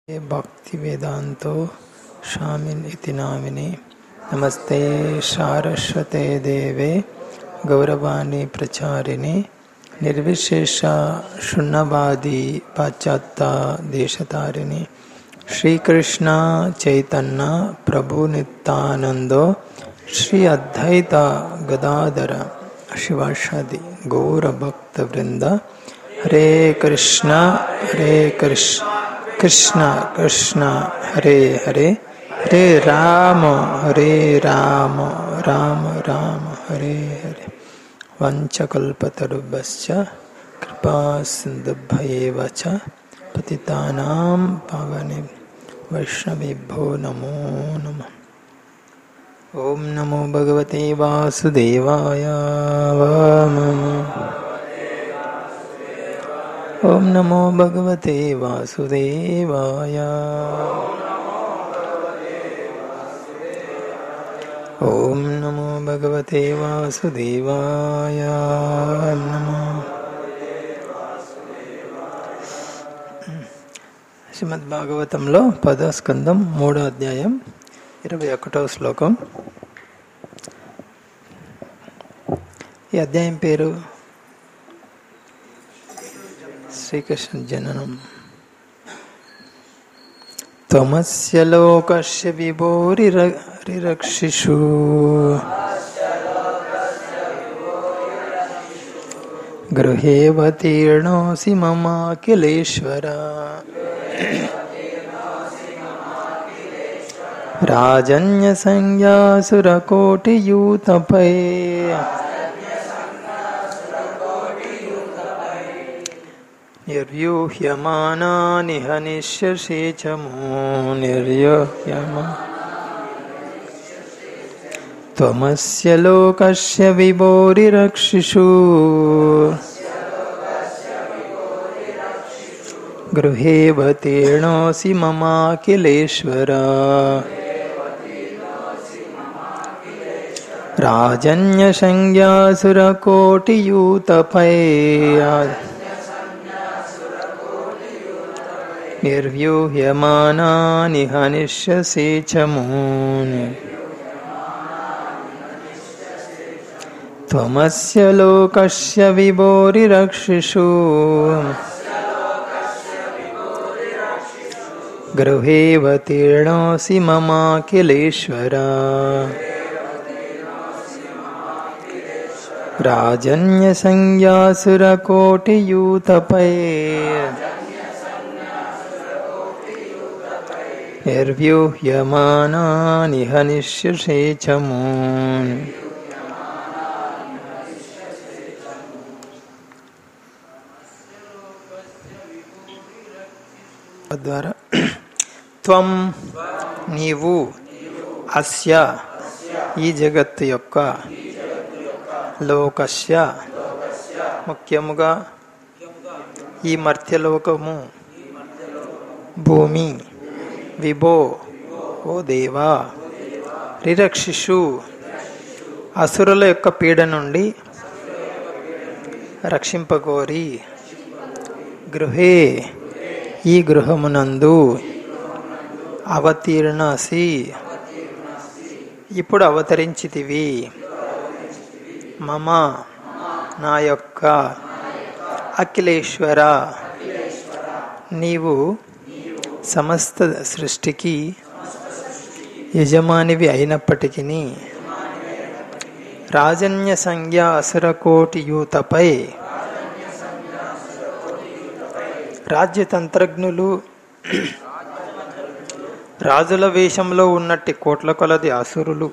भक्तिवेदान्तो स्वामिन् इति नामिने नमस्ते सारस्वते देवे गौरवाणी प्रचारिणे निर्विशेष शून्यवादी पाश्चात्य देशतारिणे श्रीकृष्ण चैतन्य प्रभु नित्यानंदो श्री अद्वैत गदाधर शिवासादि गौरभक्तवृंद हरे कृष्ण हरे कृष्ण कृष्ण कृष्ण हरे हरे हरे राम हरे राम राम राम हरे हरे वञ्चकल्पतरुभ्यश्च कृपा सिन्धुभ्येव च पतितानां पावने वैष्णवेभ्यो नमो नमः ॐ नमो भगवते वासुदेवाय वाम ॐ नमो भगवते वासुदेवाय ॐ नमो भगवते वासुदेवाय नमो శ్రీమద్ భాగవతంలో పదో స్కందం మూడో అధ్యాయం ఇరవై ఒకటవ శ్లోకం ఈ అధ్యాయం పేరు శ్రీకృష్ణ జననం త్వమస్య లోకస్య విభోరిరక్షిషు గృహేవతీర్ణోసి మమాఖిలేశ్వర రాజన్యసంజ్ఞాసురకోటియూతపై నిర్యూహ్యమానాని హనిష్యశేచమో నిర్యూహ్యమా त्वमस्य लोकस्य विभोरिरक्षिषु गृहेवतीर्णोऽसि ममाखिलेश्वर राजन्यसंज्ञासुरकोटियूतपै निर्व्यूह्यमानानि हनिष्यसे च मूनि त्वमस्य लोकस्य विभोरिरक्षिषु गृहेवतीर्णोऽसि ममाखिलेश्वर राजन्यसंज्ञासुरकोटियूतपै निर्व्यूह्यमानानि हनिष्यसे च मूनि ద్వారా త్వం నీవు అస్య ఈ జగత్తు యొక్క లోకస్య ముఖ్యముగా ఈ మర్త్యలోకము భూమి విభో ఓ దేవా రిరక్షిషు అసురుల యొక్క పీడ నుండి రక్షింపగోరి గృహే ఈ గృహమునందు అవతీర్ణసి ఇప్పుడు అవతరించితివి మమ నా యొక్క అఖిలేశ్వర నీవు సమస్త సృష్టికి యజమానివి అయినప్పటికీ రాజన్య సంజ్ఞ అసురకోటి యూతపై రాజ్యతంత్రజ్ఞులు రాజుల వేషంలో ఉన్నట్టి కోట్ల కొలది అసురులు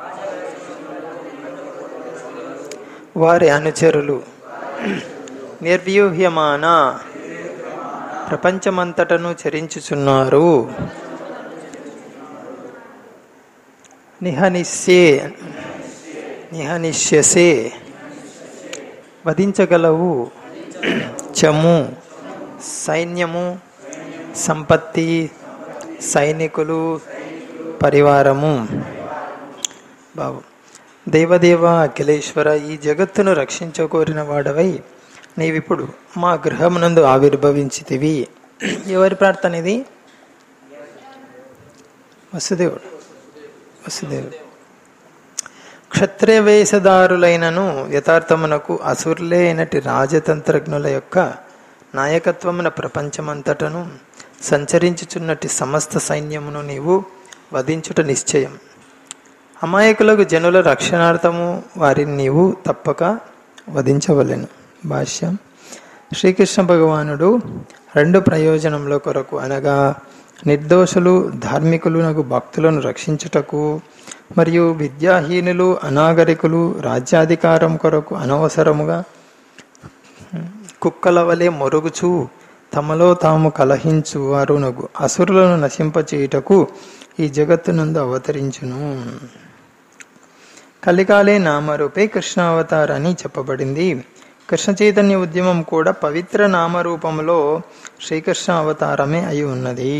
వారి అనుచరులు నిర్వ్యూహ్యమాన ప్రపంచమంతటను చరించుచున్నారు నిహనిస్యే నిహనిష్యసే వధించగలవు చము సైన్యము సంపత్తి సైనికులు పరివారము బాబు దేవదేవ అఖిలేశ్వర ఈ జగత్తును రక్షించకోరిన వాడవై నీవిప్పుడు మా గృహమునందు ఆవిర్భవించితివి ఎవరి ప్రార్థన ఇది వసుదేవుడు వసుదేవుడు క్షత్రియ వేషధారులైనను యథార్థమునకు అసురులే అయినటి రాజతంత్రజ్ఞుల యొక్క నాయకత్వమున ప్రపంచమంతటను సంచరించుచున్నటి సమస్త సైన్యమును నీవు వధించుట నిశ్చయం అమాయకులకు జనుల రక్షణార్థము వారిని నీవు తప్పక వధించవలెను భాష్యం శ్రీకృష్ణ భగవానుడు రెండు ప్రయోజనముల కొరకు అనగా నిర్దోషులు ధార్మికులు నాకు భక్తులను రక్షించుటకు మరియు విద్యాహీనులు అనాగరికులు రాజ్యాధికారం కొరకు అనవసరముగా కుక్కల వలె మొరుగుచు తమలో తాము కలహించు వారు నగు అసురులను నశింపచేయుటకు ఈ జగత్తునందు అవతరించును కలికాలే నామరూపే కృష్ణావతార అని చెప్పబడింది కృష్ణ చైతన్య ఉద్యమం కూడా పవిత్ర నామరూపంలో శ్రీకృష్ణ అవతారమే అయి ఉన్నది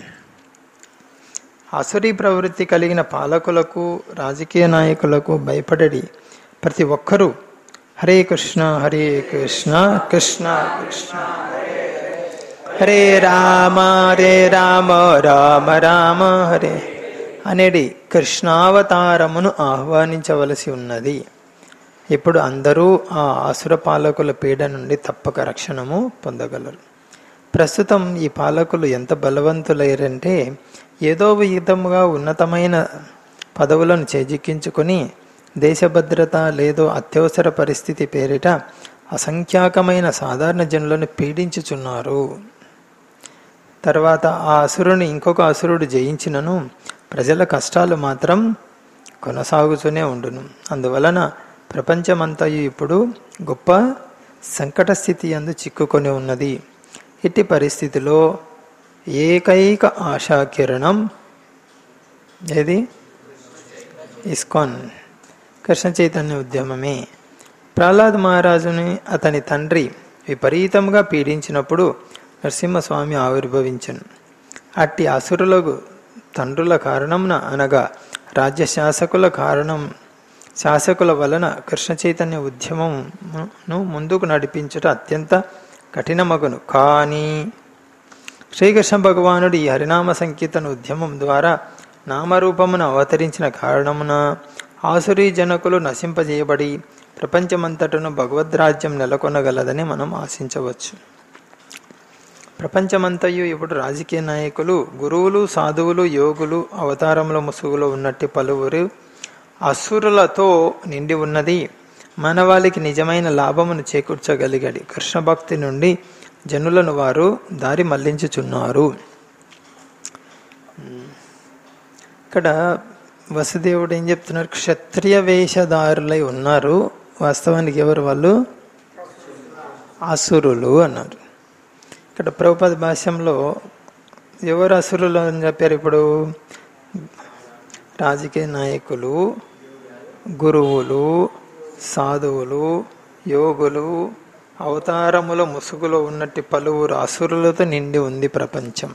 అసురీ ప్రవృత్తి కలిగిన పాలకులకు రాజకీయ నాయకులకు భయపడడి ప్రతి ఒక్కరూ హరే కృష్ణ హరే కృష్ణ కృష్ణ కృష్ణ హరే రామ హరే రామ రామ రామ హరే అనేది కృష్ణావతారమును ఆహ్వానించవలసి ఉన్నది ఇప్పుడు అందరూ ఆ ఆసుర పాలకుల పీడ నుండి తప్పక రక్షణము పొందగలరు ప్రస్తుతం ఈ పాలకులు ఎంత బలవంతులయ్యారంటే ఏదో విధముగా ఉన్నతమైన పదవులను చేజిక్కించుకొని దేశ భద్రత లేదో అత్యవసర పరిస్థితి పేరిట అసంఖ్యాకమైన సాధారణ జనులను పీడించుచున్నారు తర్వాత ఆ అసురుని ఇంకొక అసురుడు జయించినను ప్రజల కష్టాలు మాత్రం కొనసాగుతూనే ఉండును అందువలన ప్రపంచమంతయు ఇప్పుడు గొప్ప సంకట స్థితి అందు చిక్కుకొని ఉన్నది ఇట్టి పరిస్థితిలో ఏకైక ఆశాకిరణం ఏది ఇస్కాన్ కృష్ణ చైతన్య ఉద్యమమే ప్రహ్లాద్ మహారాజుని అతని తండ్రి విపరీతంగా పీడించినప్పుడు నరసింహస్వామి ఆవిర్భవించను అట్టి అసురులకు తండ్రుల కారణంన అనగా రాజ్య శాసకుల కారణం శాసకుల వలన కృష్ణ చైతన్య ఉద్యమమును ముందుకు నడిపించుట అత్యంత కఠినమగును కానీ శ్రీకృష్ణ భగవానుడు ఈ హరినామ సంకీర్తన ఉద్యమం ద్వారా నామరూపమున అవతరించిన కారణమున ఆసురీ జనకులు నశింపజేయబడి ప్రపంచమంతటను భగవద్రాజ్యం నెలకొనగలదని మనం ఆశించవచ్చు ప్రపంచమంతయు ఇప్పుడు రాజకీయ నాయకులు గురువులు సాధువులు యోగులు అవతారముల ముసుగులో ఉన్నట్టి పలువురు అసురులతో నిండి ఉన్నది మానవాళికి నిజమైన లాభమును చేకూర్చగలిగాడు కృష్ణ భక్తి నుండి జనులను వారు దారి మళ్లించుచున్నారు ఇక్కడ వసుదేవుడు ఏం చెప్తున్నారు క్షత్రియ వేషధారులై ఉన్నారు వాస్తవానికి ఎవరు వాళ్ళు అసురులు అన్నారు ఇక్కడ ప్రభుపద భాష్యంలో ఎవరు అసురులు అని చెప్పారు ఇప్పుడు రాజకీయ నాయకులు గురువులు సాధువులు యోగులు అవతారముల ముసుగులో ఉన్నట్టు పలువురు అసురులతో నిండి ఉంది ప్రపంచం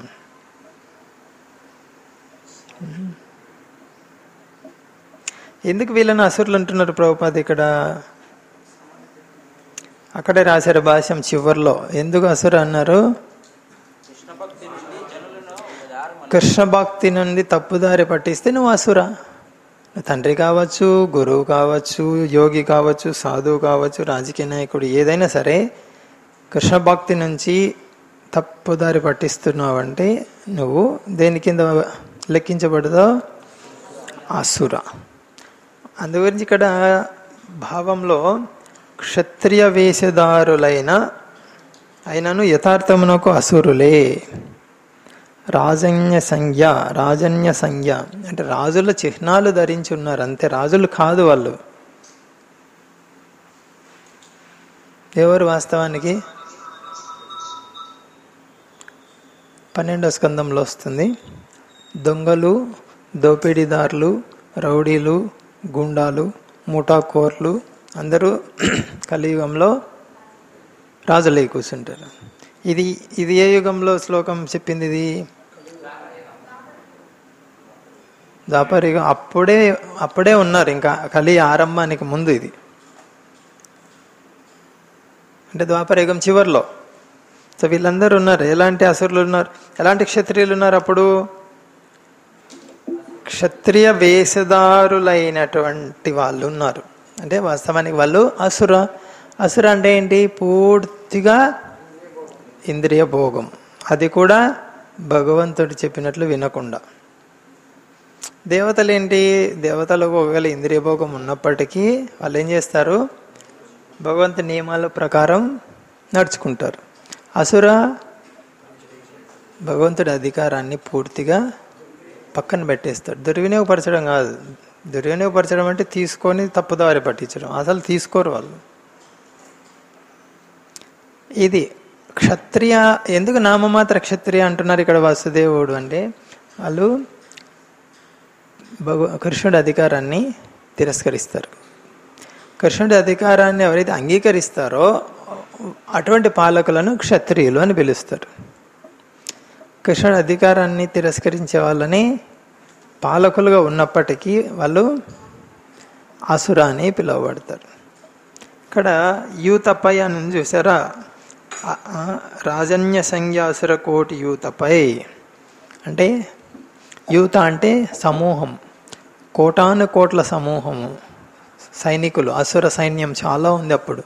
ఎందుకు వీళ్ళని అసురులు అంటున్నారు ప్రభుపాద ఇక్కడ అక్కడే రాశారు భాష్యం చివరిలో ఎందుకు అసురు అన్నారు కృష్ణ భక్తి నుండి తప్పుదారి పట్టిస్తే నువ్వు అసురా తండ్రి కావచ్చు గురువు కావచ్చు యోగి కావచ్చు సాధువు కావచ్చు రాజకీయ నాయకుడు ఏదైనా సరే కృష్ణ భక్తి నుంచి తప్పుదారి పట్టిస్తున్నావంటే నువ్వు దేని కింద లెక్కించబడదో అసుర అందుగురించి ఇక్కడ భావంలో క్షత్రియ వేషధారులైన అయినను యథార్థమునకు అసురులే రాజన్య సంజ్ఞ రాజన్య సంజ్ఞ అంటే రాజుల చిహ్నాలు ధరించి ఉన్నారు అంతే రాజులు కాదు వాళ్ళు ఎవరు వాస్తవానికి పన్నెండో స్కందంలో వస్తుంది దొంగలు దోపిడీదారులు రౌడీలు గుండాలు ముఠాకోర్లు అందరూ కలియుగంలో రాజులై కూర్చుంటారు ఇది ఇది ఏ యుగంలో శ్లోకం చెప్పింది ఇది దాపరిగా అప్పుడే అప్పుడే ఉన్నారు ఇంకా కలి ఆరంభానికి ముందు ఇది అంటే ద్వాపరయుగం చివరిలో సో వీళ్ళందరూ ఉన్నారు ఎలాంటి అసురులు ఉన్నారు ఎలాంటి క్షత్రియులు ఉన్నారు అప్పుడు క్షత్రియ వేషధారులైనటువంటి వాళ్ళు ఉన్నారు అంటే వాస్తవానికి వాళ్ళు అసుర అసుర అంటే ఏంటి పూర్తిగా ఇంద్రియ భోగం అది కూడా భగవంతుడు చెప్పినట్లు వినకుండా దేవతలు ఏంటి దేవతలకు ఒకవేళ ఇంద్రియ భోగం ఉన్నప్పటికీ వాళ్ళు ఏం చేస్తారు భగవంతు నియమాల ప్రకారం నడుచుకుంటారు అసుర భగవంతుడి అధికారాన్ని పూర్తిగా పక్కన పెట్టేస్తాడు దుర్వినియోగపరచడం కాదు దుర్వినియోగపరచడం అంటే తీసుకొని తప్పుదారి పట్టించడం అసలు తీసుకోరు వాళ్ళు ఇది క్షత్రియ ఎందుకు నామమాత్ర క్షత్రియ అంటున్నారు ఇక్కడ వాసుదేవుడు అంటే వాళ్ళు భగవ కృష్ణుడి అధికారాన్ని తిరస్కరిస్తారు కృష్ణుడి అధికారాన్ని ఎవరైతే అంగీకరిస్తారో అటువంటి పాలకులను క్షత్రియులు అని పిలుస్తారు కృష్ణుడి అధికారాన్ని తిరస్కరించే వాళ్ళని పాలకులుగా ఉన్నప్పటికీ వాళ్ళు అసుర అని పిలువబడతారు ఇక్కడ యూతపై అని చూసారా ఆ- ఆ రాజన్య సంజ్ఞాసుర కోటి యూతపై అంటే యూత అంటే సమూహం కోటాను కోట్ల సమూహము సైనికులు అసుర సైన్యం చాలా ఉంది అప్పుడు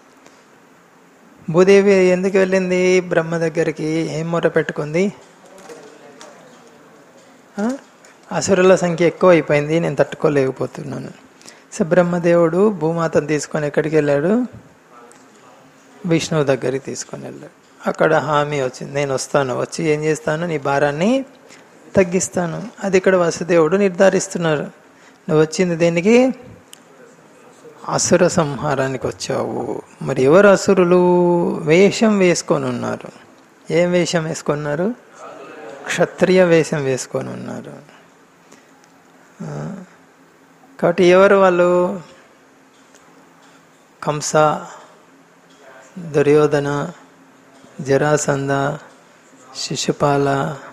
భూదేవి ఎందుకు వెళ్ళింది బ్రహ్మ దగ్గరికి ఏం మొర పెట్టుకుంది ఆ? అసురుల సంఖ్య ఎక్కువ అయిపోయింది నేను తట్టుకోలేకపోతున్నాను సో బ్రహ్మదేవుడు భూమాతను తీసుకొని ఎక్కడికి వెళ్ళాడు విష్ణువు దగ్గరికి తీసుకొని వెళ్ళాడు అక్కడ హామీ వచ్చింది నేను వస్తాను వచ్చి ఏం చేస్తాను నీ భారాన్ని తగ్గిస్తాను అది ఇక్కడ వసుదేవుడు నిర్ధారిస్తున్నారు నువ్వు వచ్చింది దేనికి అసుర సంహారానికి వచ్చావు మరి ఎవరు అసురులు వేషం వేసుకొని ఉన్నారు ఏం వేషం వేసుకున్నారు క్షత్రియ వేషం వేసుకొని ఉన్నారు ఆ, కాబట్టి ఎవరు వాళ్ళు కంస దుర్యోధన జరాసంద శిశుపాల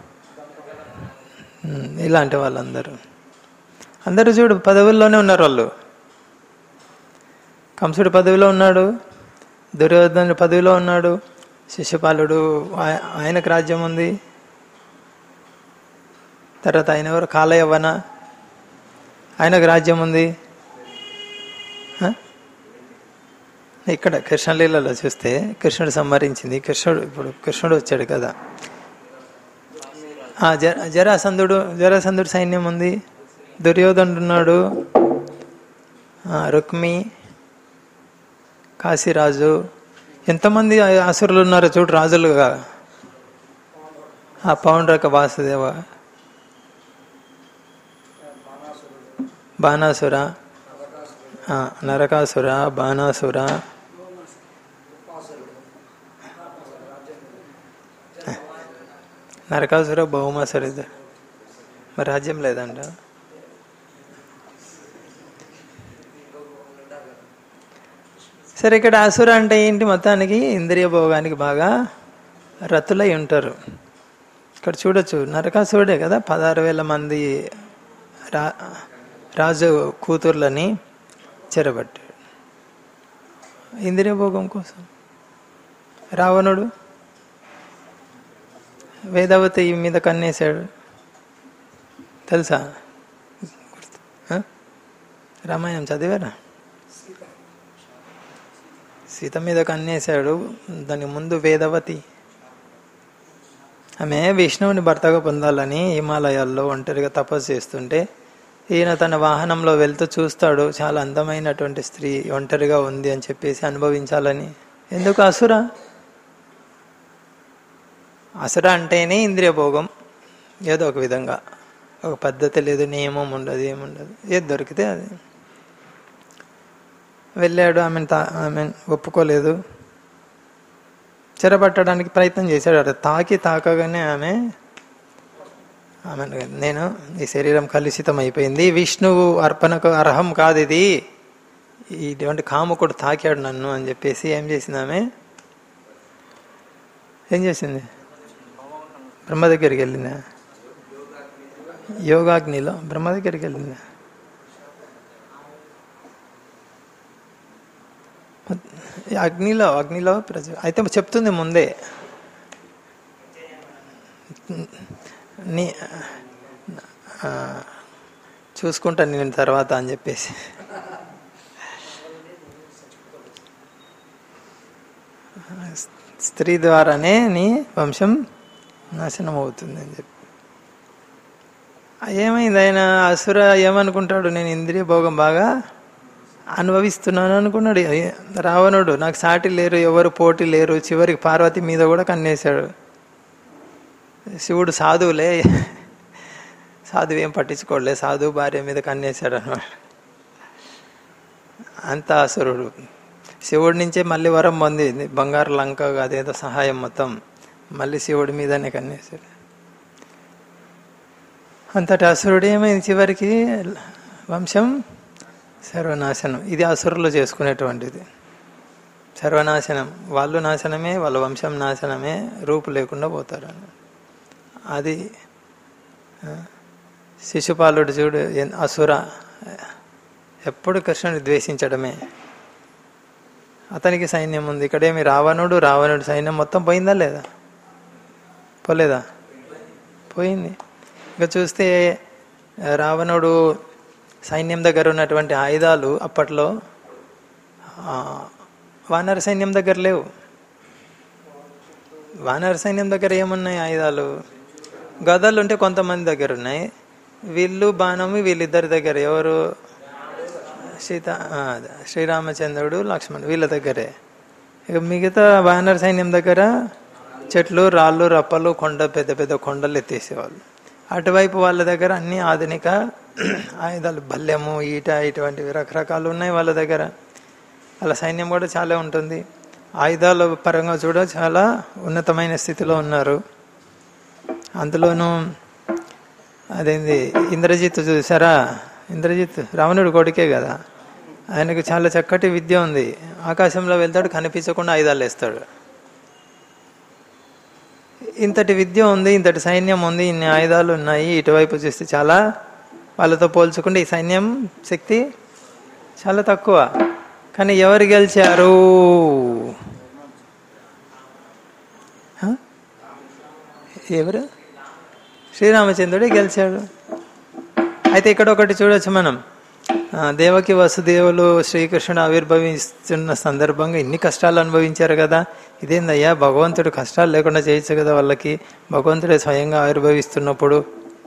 ఉమ్, ఇలాంటి వాళ్ళందరూ అందరూ చూడు పదవుల్లోనే ఉన్నారు వాళ్ళు కంసుడు పదవిలో ఉన్నాడు దుర్యోధనుడు పదవిలో ఉన్నాడు శిశుపాలుడు ఆయ- ఆయనకు రాజ్యం ఉంది తర్వాత ఆయన ఎవరు కాలయవ్వన ఆయనకు రాజ్యం ఉంది ఆ? ఇక్కడ కృష్ణలీలలో చూస్తే కృష్ణుడు సంహరించింది కృష్ణుడు ఇప్పుడు కృష్ణుడు వచ్చాడు కదా ఆ జ జరాసంధుడు జరాసంధుడు సైన్యం ఉంది దుర్యోధనుడు ఉన్నాడు ఆ, రుక్మి కాశీరాజు ఎంతమంది అసురులు ఉన్నారో చూడు రాజులుగా ఆ పౌండ్రక వాసుదేవ బాణాసుర ఆ, నరకాసుర బాణాసుర నరకాసుర బహుమాసుర ఇద్దరు. మరి రాజ్యం లేదంట సరే ఇక్కడ అసుర అంటే ఏంటి మొత్తానికి ఇంద్రియ భోగానికి బాగా రతులై ఉంటారు ఇక్కడ చూడొచ్చు నరకాసురుడే కదా పదహారు వేల మంది రా రాజు కూతుర్లని చెరబట్టాడు ఇంద్రియ భోగం కోసం రావణుడు వేదవతి మీద కన్నేశాడు తెలుసా గుర్తు- ఆ? రామాయణం చదివారా సీత మీద కన్నేశాడు దానికి ముందు వేదవతి ఆమె విష్ణువుని భర్తగా పొందాలని హిమాలయాల్లో ఒంటరిగా తపస్సు చేస్తుంటే ఈయన తన వాహనంలో వెళ్తూ చూస్తాడు చాలా అందమైనటువంటి స్త్రీ ఒంటరిగా ఉంది అని చెప్పేసి అనుభవించాలని ఎందుకు అసుర అసుర అంటేనే ఇంద్రియ భోగం ఏదో ఒక విధంగా ఒక పద్ధతి లేదు నియమం ఉండదు ఏముండదు ఏది దొరికితే అది వెళ్ళాడు ఆమెను తా ఆమె ఒప్పుకోలేదు చెరబట్టడానికి ప్రయత్నం చేశాడు అక్కడ తాకి తాకగానే ఆమె ఆమె నేను ఈ శరీరం కలుషితం అయిపోయింది విష్ణువు అర్పణకు అర్హం కాదు ఇది ఇటువంటి కాముకుడు తాకాడు నన్ను అని చెప్పేసి ఏం చేసింది ఆమె ఏం చేసింది బ్రహ్మ దగ్గరికి వెళ్ళిందా యోగాగ్నిలో బ్రహ్మ దగ్గరికి వెళ్ళిందా ఈ అగ్నిలో అగ్నిలో ప్రజ అయితే చెప్తుంది ముందే నీ ఆ, చూసుకుంటాను నేను తర్వాత అని చెప్పేసి స్త్రీ ద్వారానే నీ వంశం నాశనం అవుతుంది అని చెప్పి ఏమైంది ఆయన అసుర ఏమనుకుంటాడు నేను ఇంద్రియ భోగం బాగా అనుభవిస్తున్నాను అనుకున్నాడు ఏ- రావణుడు నాకు సాటి లేరు ఎవరు పోటీ లేరు చివరికి పార్వతి మీద కూడా కన్నేశాడు శివుడు సాధువులే సాధువు ఏం పట్టించుకోలే సాధువు భార్య మీద కన్నేశాడు అనమాట అంత అసురుడు శివుడి నుంచే మళ్ళీ వరం పొందింది బంగారు లంక అదేదో సహాయం మొత్తం మళ్ళీ శివుడి మీదనే కన్నేశాడు అంతటి అసురుడు ఏమైంది చివరికి వంశం సర్వనాశనం ఇది అసురులు చేసుకునేటువంటిది సర్వనాశనం వాళ్ళు నాశనమే వాళ్ళ వంశం నాశనమే రూపు లేకుండా పోతారు అది ఆ, శిశుపాలుడు చూడు ఎన్- అసుర ఎప్పుడు కృష్ణుని ద్వేషించడమే అతనికి సైన్యం ఉంది ఇక్కడేమి రావణుడు రావణుడు సైన్యం మొత్తం పోయిందా లేదా పోలేదా పోయింది ఇంకా చూస్తే ఆ, రావణుడు సైన్యం దగ్గర ఉన్నటువంటి ఆయుధాలు అప్పట్లో ఆ, వానర సైన్యం దగ్గర లేవు వానర సైన్యం దగ్గర ఏమున్నాయి ఆయుధాలు గదలు ఉంటే కొంతమంది దగ్గర ఉన్నాయి వీళ్ళు బాణము వీళ్ళిద్దరి దగ్గర ఎవరు సీత ఆ, శ్రీరామచంద్రుడు లక్ష్మణుడు వీళ్ళ దగ్గరే ఇక మిగతా వానర సైన్యం దగ్గర చెట్లు రాళ్ళు రప్పలు కొండ పెద్ద పెద్ద కొండలు ఎత్తేసేవాళ్ళు అటువైపు వాళ్ళ దగ్గర అన్ని ఆధునిక ఆయుధాలు బల్లెము ఈట ఇటువంటివి రకరకాలు ఉన్నాయి వాళ్ళ దగ్గర వాళ్ళ సైన్యం కూడా చాలా ఉంటుంది ఆయుధాల పరంగా చూడ చాలా ఉన్నతమైన స్థితిలో ఉన్నారు అందులోనూ అదేంది ఇంద్రజిత్ చూసారా ఇంద్రజిత్ రావణుడు కొడుకే కదా ఆయనకు చాలా చక్కటి విద్య ఉంది ఆకాశంలో వెళ్తాడు కనిపించకుండా ఆయుధాలు వేస్తాడు ఇంతటి విద్య ఉంది ఇంతటి సైన్యం ఉంది ఇన్ని ఆయుధాలు ఉన్నాయి ఇటువైపు చూస్తే చాలా వాళ్ళతో పోల్చుకుంటే ఈ సైన్యం శక్తి చాలా తక్కువ కానీ ఎవరు గెలిచారు హ? ఎవరు శ్రీరామచంద్రుడే గెలిచాడు అయితే ఇక్కడ ఒకటి చూడొచ్చు మనం ఆ, దేవకి వసుదేవులు శ్రీకృష్ణుడు ఆవిర్భవిస్తున్న సందర్భంగా ఇన్ని కష్టాలు అనుభవించారు కదా ఇదేందయ్యా భగవంతుడు కష్టాలు లేకుండా చేయొచ్చు కదా వాళ్ళకి భగవంతుడే స్వయంగా ఆవిర్భవిస్తున్నప్పుడు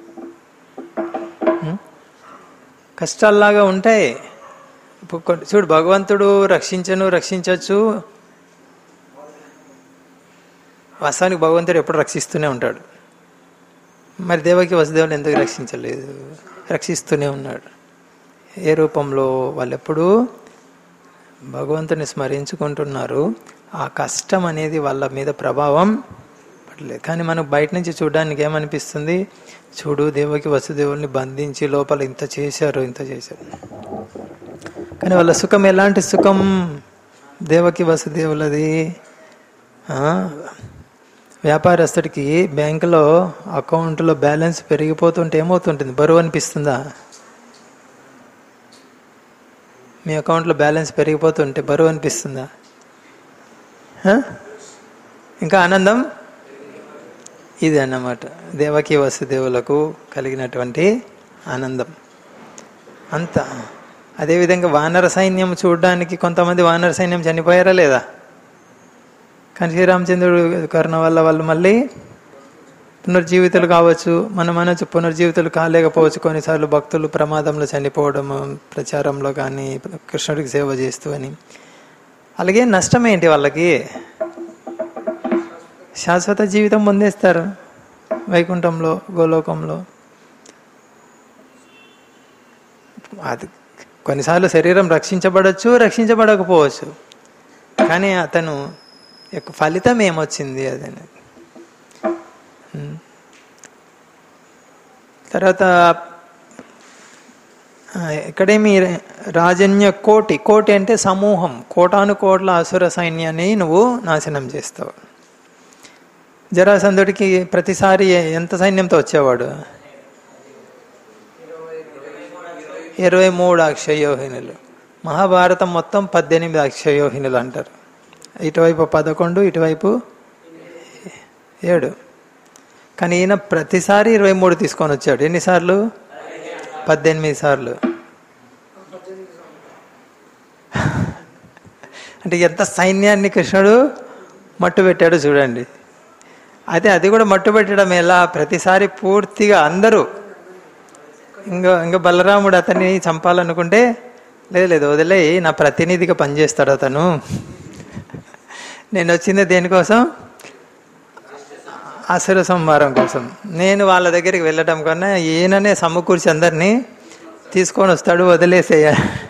ఉం? కష్టాల్లాగా ఉంటాయి ఇప్పుడు కొన్ని- చూడు భగవంతుడు రక్షించను రక్షించవచ్చు వాస్తవానికి భగవంతుడు ఎప్పుడు రక్షిస్తూనే ఉంటాడు మరి దేవకి వసుదేవులు ఎందుకు రక్షించలేదు రక్షిస్తూనే ఉన్నాడు ఏ రూపంలో వాళ్ళు ఎప్పుడు భగవంతుని స్మరించుకుంటున్నారు ఆ కష్టం అనేది వాళ్ళ మీద ప్రభావం పడలేదు కానీ మనకు బయట నుంచి చూడడానికి ఏమనిపిస్తుంది చూడు దేవకి వసుదేవుల్ని బంధించి లోపల ఇంత చేశారు ఇంత చేశారు కానీ వాళ్ళ సుఖం ఎలాంటి సుఖం దేవకి వసుదేవులది ఆ, వ్యాపారస్తుడికి బ్యాంకులో అకౌంట్లో బ్యాలెన్స్ పెరిగిపోతుంటే ఏమవుతుంటుంది బరువు అనిపిస్తుందా మీ అకౌంట్లో బ్యాలెన్స్ పెరిగిపోతుంటే బరువు అనిపిస్తుందా హ? ఇంకా ఆనందం ఇది అన్నమాట దేవకి వసుదేవులకు కలిగినటువంటి ఆనందం అంత అదేవిధంగా వానర సైన్యం చూడడానికి కొంతమంది వానర సైన్యం చనిపోయారా లేదా కానీ శ్రీరామచంద్రుడు కరుణ వల్ల వాళ్ళు మళ్ళీ పునర్జీవితులు కావచ్చు మనం అనొచ్చు పునర్జీవితులు కాలేకపోవచ్చు కొన్నిసార్లు భక్తులు ప్రమాదంలో చనిపోవడం ప్రచారంలో కానీ కృష్ణుడికి సేవ చేస్తూ అని అలాగే నష్టం ఏంటి వాళ్ళకి శాశ్వత జీవితం పొందేస్తారు వైకుంఠంలో గోలోకంలో అది కొన్నిసార్లు శరీరం రక్షించబడచ్చు రక్షించబడకపోవచ్చు కానీ అతను యొక్క ఫలితం ఏమొచ్చింది అదని ఉమ్. తర్వాత ఆ, ఇక్కడేమి రాజన్య కోటి కోటి అంటే సమూహం కోటాను కోట్ల అసుర సైన్యాన్ని నువ్వు నాశనం చేస్తావు జరాసంధుడికి ప్రతిసారి ఎంత సైన్యంతో వచ్చేవాడు ఇరవై మూడు అక్షయోహినులు మహాభారతం మొత్తం పద్దెనిమిది అక్షయోహినులు అంటారు ఇటువైపు పదకొండు ఇటువైపు ఏడు కానీ ఈయన ప్రతిసారి ఇరవై మూడు తీసుకొని వచ్చాడు ఎన్నిసార్లు పద్దెనిమిది సార్లు అంటే ఎంత సైన్యాన్ని కృష్ణుడు మట్టు పెట్టాడు చూడండి అయితే అది కూడా మట్టు పెట్టడం ఎలా ప్రతిసారి పూర్తిగా అందరూ ఇంకా ఇంకా బలరాముడు అతన్ని చంపాలనుకుంటే లేదు లేదు వదిలే నా ప్రతినిధిగా పనిచేస్తాడు అతను నేను వచ్చింది దేనికోసం అసుర సంహారం కోసం నేను వాళ్ళ దగ్గరికి వెళ్ళటం కన్నా ఈయననే సమకూర్చి అందరినీ తీసుకొని వస్తాడు వదిలేసేయ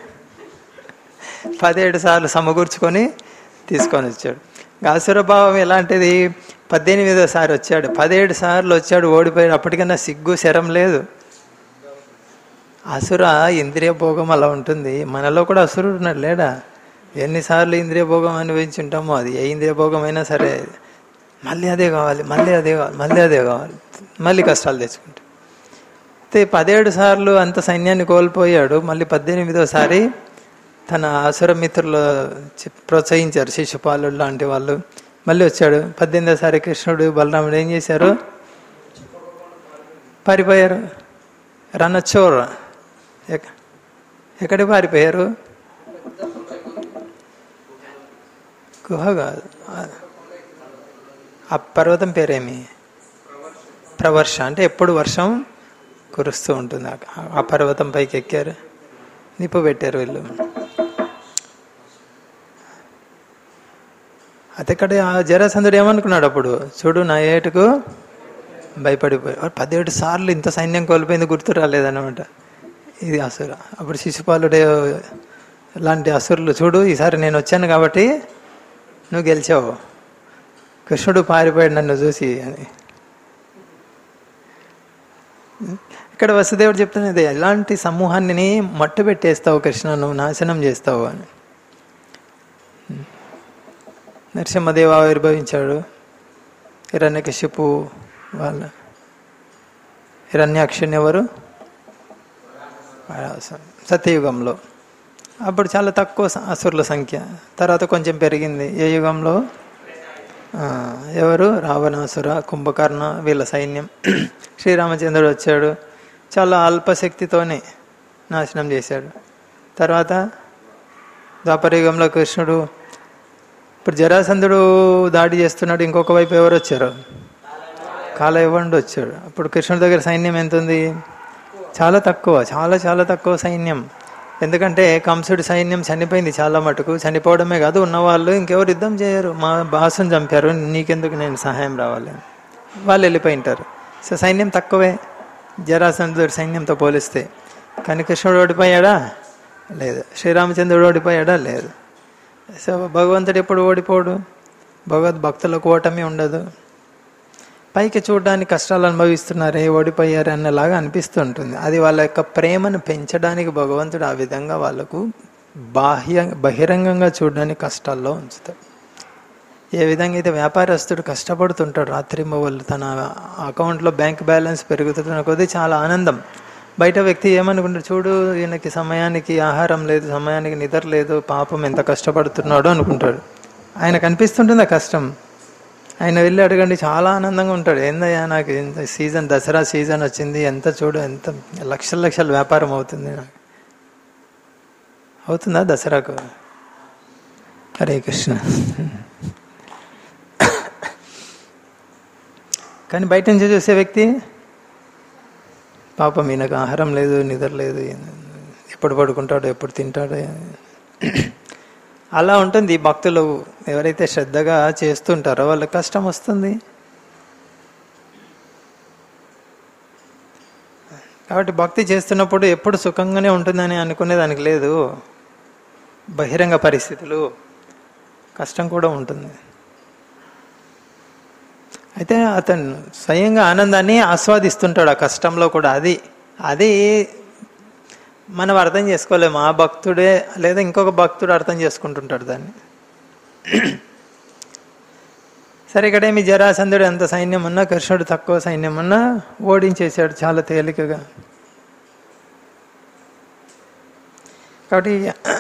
పదిహేడు సార్లు సమకూర్చుకొని తీసుకొని వచ్చాడు అసుర భావం ఎలాంటిది పద్దెనిమిదోసారి వచ్చాడు పదిహేడు సార్లు వచ్చాడు ఓడిపోయాడు అప్పటికన్నా సిగ్గు శరం లేదు అసుర ఇంద్రియ భోగం అలా ఉంటుంది మనలో కూడా అసురుడు ఉన్నాడు లేడా ఎన్నిసార్లు ఇంద్రియ భోగం అనుభవించుంటామో అది ఏ ఇంద్రియ భోగం అయినా సరే మళ్ళీ అదే కావాలి మళ్ళీ అదే కావాలి మళ్ళీ అదే కావాలి మళ్ళీ కష్టాలు తెచ్చుకుంటాం అయితే పదిహేడు సార్లు అంత సైన్యాన్ని కోల్పోయాడు మళ్ళీ పద్దెనిమిదోసారి తన అసుర మిత్రులు చె- ప్రోత్సహించారు శిశుపాలు లాంటి వాళ్ళు మళ్ళీ వచ్చాడు పద్దెనిమిదోసారి కృష్ణుడు బలరాముడు ఏం చేశారు పారిపోయారు రనచోర్ ఎక్క- ఎక్కడికి పారిపోయారు గుహ కాదు ఆ- ఆ పర్వతం పేరేమి ప్రవర్ష అంటే ఎప్పుడు వర్షం కురుస్తూ ఉంటుంది ఆ- ఆ పర్వతం పైకి ఎక్కారు నిప్పు పెట్టారు వీళ్ళు అదే ఇక్కడ ఆ జరాసంధుడు ఏమనుకున్నాడు అప్పుడు చూడు నా ఏటుకు భయపడిపోయి పదిహేడు సార్లు ఇంత సైన్యం కోల్పోయింది గుర్తు రాలేదన్నమాట ఇది అసుర అప్పుడు శిశుపాలుడే లాంటి అసురులు చూడు ఈసారి నేను వచ్చాను కాబట్టి నువ్వు గెలిచావు కృష్ణుడు పారిపోయాడు నన్ను చూసి అని ఇక్కడ వసుదేవుడు చెప్తున్నది ఎలాంటి సమూహాన్ని మట్టు పెట్టేస్తావు కృష్ణ నువ్వు నాశనం చేస్తావు అని నరసింహదేవ ఆవిర్భవించాడు హిరణ్యకశిపు వాళ్ళ హిరణ్యాక్షుని ఎవరు సత్యయుగంలో అప్పుడు చాలా తక్కువ స- అసురుల సంఖ్య తర్వాత కొంచెం పెరిగింది ఏ యుగంలో ఆ, ఎవరు రావణాసుర కుంభకర్ణ వీళ్ళ సైన్యం శ్రీరామచంద్రుడు వచ్చాడు చాలా అల్పశక్తితోనే నాశనం చేశాడు తర్వాత ద్వాపరయుగంలో కృష్ణుడు ఇప్పుడు జరాసంధుడు దాడి చేస్తున్నాడు ఇంకొక వైపు ఎవరు వచ్చారు కాలయవండు వచ్చాడు అప్పుడు కృష్ణుడి దగ్గర సైన్యం ఎంత ఉంది చాలా తక్కువ చాలా చాలా తక్కువ సైన్యం ఎందుకంటే కంసుడి సైన్యం చనిపోయింది చాలా మటుకు చనిపోవడమే కాదు ఉన్నవాళ్ళు ఇంకెవరు యుద్ధం చేయరు మా బాసుని చంపారు నీకెందుకు నేను సహాయం రావాలి అని. వాళ్ళు వెళ్ళిపోయి ఉంటారు సో సైన్యం తక్కువే జరాసంధుడి సైన్యంతో పోలిస్తే కానీ కృష్ణుడు ఓడిపోయాడా లేదు శ్రీరామచంద్రుడు ఓడిపోయాడా లేదు సో భగవంతుడు ఎప్పుడు ఓడిపోడు భగవద్ భక్తులకు ఓటమి ఉండదు పైకి చూడడానికి కష్టాలు అనుభవిస్తున్నారే ఓడిపోయారు అన్నలాగా అనిపిస్తుంటుంది అది వాళ్ళ యొక్క ప్రేమను పెంచడానికి భగవంతుడు ఆ విధంగా వాళ్ళకు బాహ్య బహిరంగంగా చూడడానికి కష్టాల్లో ఉంచుతాడు ఏ విధంగా అయితే వ్యాపారస్తుడు కష్టపడుతుంటాడు రాత్రి మొగలు తన అకౌంట్లో బ్యాంక్ బ్యాలెన్స్ పెరుగుతున్న కొద్దీ చాలా ఆనందం బయట వ్యక్తి ఏమనుకుంటాడు చూడు ఈయనకి సమయానికి ఆహారం లేదు సమయానికి నిద్ర లేదు పాపం ఎంత కష్టపడుతున్నాడో అనుకుంటాడు ఆయన కనిపిస్తుంటుంది ఆ కష్టం ఆయన వెళ్ళి అడగండి చాలా ఆనందంగా ఉంటాడు ఏందయ్యా నాకు ఎంత సీజన్ దసరా సీజన్ వచ్చింది ఎంత చూడు ఎంత లక్షల లక్షల వ్యాపారం అవుతుంది నాకు అవుతుందా దసరాకు హరే కృష్ణ కానీ బయట నుంచి చూసే వ్యక్తి పాపం ఈయనకు ఆహారం లేదు నిద్ర లేదు ఎప్పుడు పడుకుంటాడో ఎప్పుడు తింటాడో అలా ఉంటుంది ఈ భక్తులు ఎవరైతే శ్రద్ధగా చేస్తుంటారో వాళ్ళకి కష్టం వస్తుంది కాబట్టి భక్తి చేస్తున్నప్పుడు ఎప్పుడు సుఖంగానే ఉంటుందని అనుకునే దానికి లేదు బహిరంగ పరిస్థితులు కష్టం కూడా ఉంటుంది అయితే అతను స్వయంగా ఆనందాన్ని ఆస్వాదిస్తుంటాడు ఆ కష్టంలో కూడా అది అది మనం అర్థం చేసుకోలేము ఆ భక్తుడే లేదా ఇంకొక భక్తుడు అర్థం చేసుకుంటుంటాడు దాన్ని సరే ఇక్కడేమి జరాసంధుడు ఎంత సైన్యం ఉన్నా కృష్ణుడు తక్కువ సైన్యం ఉన్నా ఓడించేశాడు చాలా తేలికగా కాబట్టి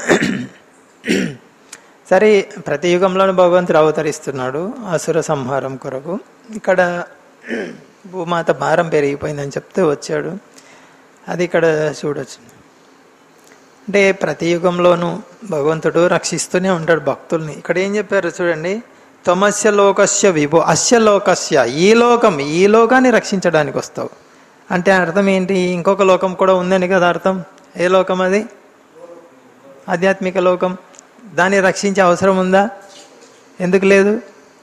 సరే ప్రతి యుగంలోనూ భగవంతుడు అవతరిస్తున్నాడు అసుర సంహారం కొరకు ఇక్కడ భూమాత భారం పెరిగిపోయిందని చెప్తే వచ్చాడు అది ఇక్కడ చూడొచ్చు అంటే ప్రతి యుగంలోనూ భగవంతుడు రక్షిస్తూనే ఉంటాడు భక్తుల్ని ఇక్కడ ఏం చెప్పారు చూడండి తమస్య లోకస్య విభో అస్య లోకస్య ఈ లోకం ఈ లోకాన్ని రక్షించడానికి వస్తావు అంటే అర్థం ఏంటి ఇంకొక లోకం కూడా ఉందని కదా అర్థం ఏ లోకం అది ఆధ్యాత్మిక లోకం దాన్ని రక్షించే అవసరం ఉందా ఎందుకు లేదు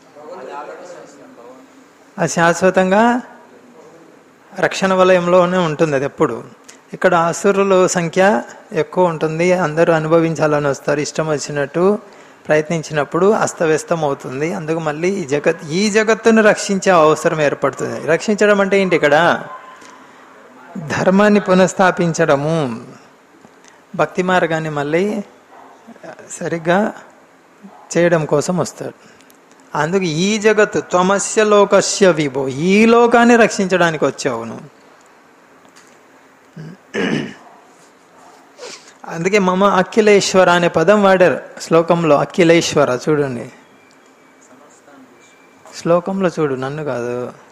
అది శాశ్వతంగా రక్షణ వలయంలోనే ఉంటుంది అది ఎప్పుడు ఇక్కడ అసురుల సంఖ్య ఎక్కువ ఉంటుంది అందరూ అనుభవించాలని వస్తారు ఇష్టం వచ్చినట్టు ప్రయత్నించినప్పుడు అస్తవ్యస్తం అవుతుంది అందుకు మళ్ళీ ఈ జగత్ ఈ జగత్తును రక్షించే అవసరం ఏర్పడుతుంది రక్షించడం అంటే ఏంటి ఇక్కడ ధర్మాన్ని పునఃస్థాపించడము భక్తి మార్గాన్ని మళ్ళీ సరిగ్గా చేయడం కోసం వస్తాడు అందుకు ఈ జగత్తు త్వమస్య లోకస్య విభో ఈ లోకాన్ని రక్షించడానికి వచ్చావు నువ్వు అందుకే మమ అఖిలేశ్వర అనే పదం వాడారు శ్లోకంలో అఖిలేశ్వర చూడండి శ్లోకంలో చూడు నన్ను కాదు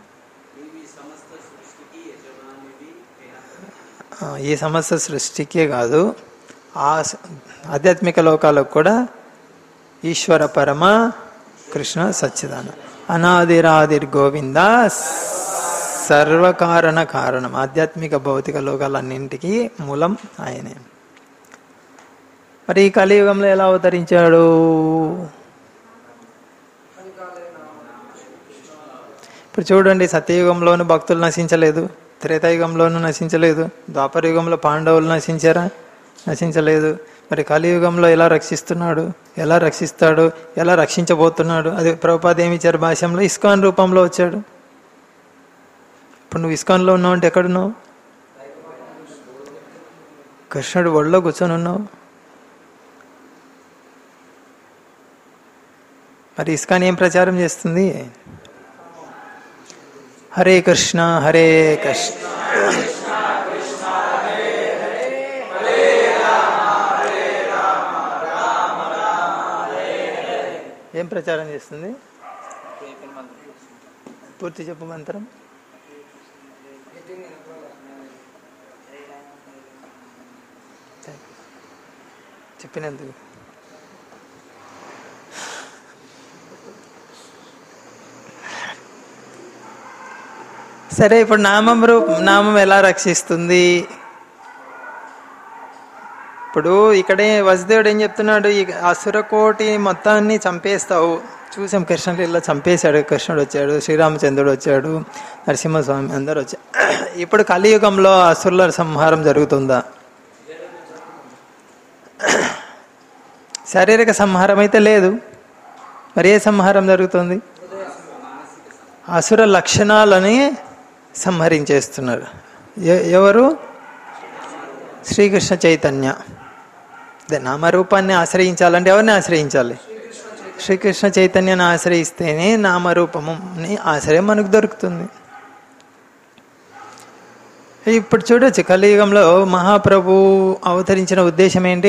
ఆ, ఈ సమస్త సృష్టికే కాదు ఆ స- ఆధ్యాత్మిక లోకాలకు కూడా ఈశ్వర పరమ కృష్ణ సచ్చిదాన అనాదిరాదిర్ గోవింద సర్వకారణ కారణం ఆధ్యాత్మిక భౌతిక లోకాలన్నింటికి మూలం ఆయనే మరి ఈ కలియుగంలో ఎలా అవతరించాడు ఇప్పుడు చూడండి సత్యయుగంలోనూ భక్తులు నశించలేదు త్రేతాయుగంలోనూ నశించలేదు ద్వాపరయుగంలో పాండవులు నశించారా నశించలేదు మరి కలియుగంలో ఎలా రక్షిస్తున్నాడు ఎలా రక్షిస్తాడు ఎలా రక్షించబోతున్నాడు అది ప్రభుపాద ఏమి ఇచ్చారు భాష్యంలో ఇస్కాన్ రూపంలో వచ్చాడు ఇప్పుడు నువ్వు ఇస్కాన్లో ఉన్నావు అంటే ఎక్కడున్నావు కృష్ణుడు ఒళ్ళో కూర్చొని ఉన్నావు మరి ఇస్కాన్ ఏం ప్రచారం చేస్తుంది హరే కృష్ణ హరే కృష్ణ ఏం ప్రచారం చేస్తుంది పూర్తి చెప్పు మంత్రం చెప్పినందుకు సరే ఇప్పుడు నామం రూప నామం ఎలా రక్షిస్తుంది ఇప్పుడు ఇక్కడే వసుదేవుడు ఏం చెప్తున్నాడు ఈ అసురకోటి మొత్తాన్ని చంపేస్తావు చూసాం కృష్ణలీల చంపేశాడు కృష్ణుడు వచ్చాడు శ్రీరామచంద్రుడు వచ్చాడు నరసింహస్వామి అందరు వచ్చారు ఇప్పుడు కలియుగంలో అసురుల సంహారం జరుగుతుందా శారీరక సంహారం అయితే లేదు మరి ఏ సంహారం జరుగుతుంది అసుర లక్షణాలని సంహరించేస్తున్నారు ఎ- ఎవరు శ్రీకృష్ణ చైతన్య అదే నామరూపాన్ని ఆశ్రయించాలంటే ఎవరిని ఆశ్రయించాలి శ్రీకృష్ణ చైతన్యాన్ని ఆశ్రయిస్తేనే నామరూపముని ఆశ్రయం మనకు దొరుకుతుంది ఇప్పుడు చూడొచ్చు కలియుగంలో మహాప్రభు అవతరించిన ఉద్దేశం ఏంటి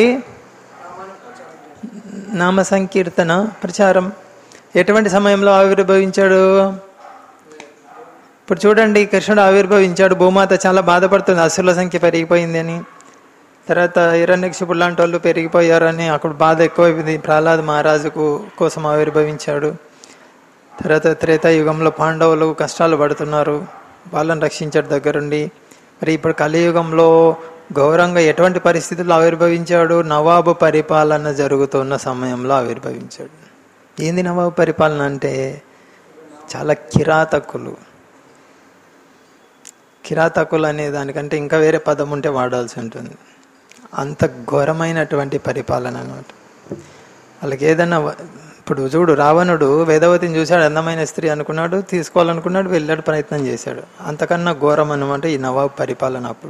నామ సంకీర్తన ప్రచారం ఎటువంటి సమయంలో ఆవిర్భవించాడు ఇప్పుడు చూడండి కృష్ణుడు ఆవిర్భవించాడు భూమాత చాలా బాధపడుతుంది అసురుల సంఖ్య పెరిగిపోయింది అని తర్వాత హిరణ్యక్షిపుడు లాంటి వాళ్ళు పెరిగిపోయారని అక్కడ బాధ ఎక్కువైంది ప్రహ్లాద్ మహారాజుకు కోసం ఆవిర్భవించాడు తర్వాత త్రేతాయుగంలో పాండవులు కష్టాలు పడుతున్నారు వాళ్ళని రక్షించాడు దగ్గరుండి మరి ఇప్పుడు కలియుగంలో గౌరవంగా ఎటువంటి పరిస్థితుల్లో ఆవిర్భవించాడు నవాబు పరిపాలన జరుగుతున్న సమయంలో ఆవిర్భవించాడు ఏంది నవాబు పరిపాలన అంటే చాలా కిరాతకులు కిరాతకులు అనే దానికంటే ఇంకా వేరే పదం ఉంటే వాడాల్సి ఉంటుంది అంత ఘోరమైనటువంటి పరిపాలన అన్నమాట వాళ్ళకి ఏదన్నా వ- ఇప్పుడు చూడు రావణుడు వేదవతిని చూశాడు అందమైన స్త్రీ అనుకున్నాడు తీసుకోవాలనుకున్నాడు వెళ్ళాడు ప్రయత్నం చేశాడు అంతకన్నా ఘోరం అన్నమాట ఈ నవాబ్ పరిపాలన అప్పుడు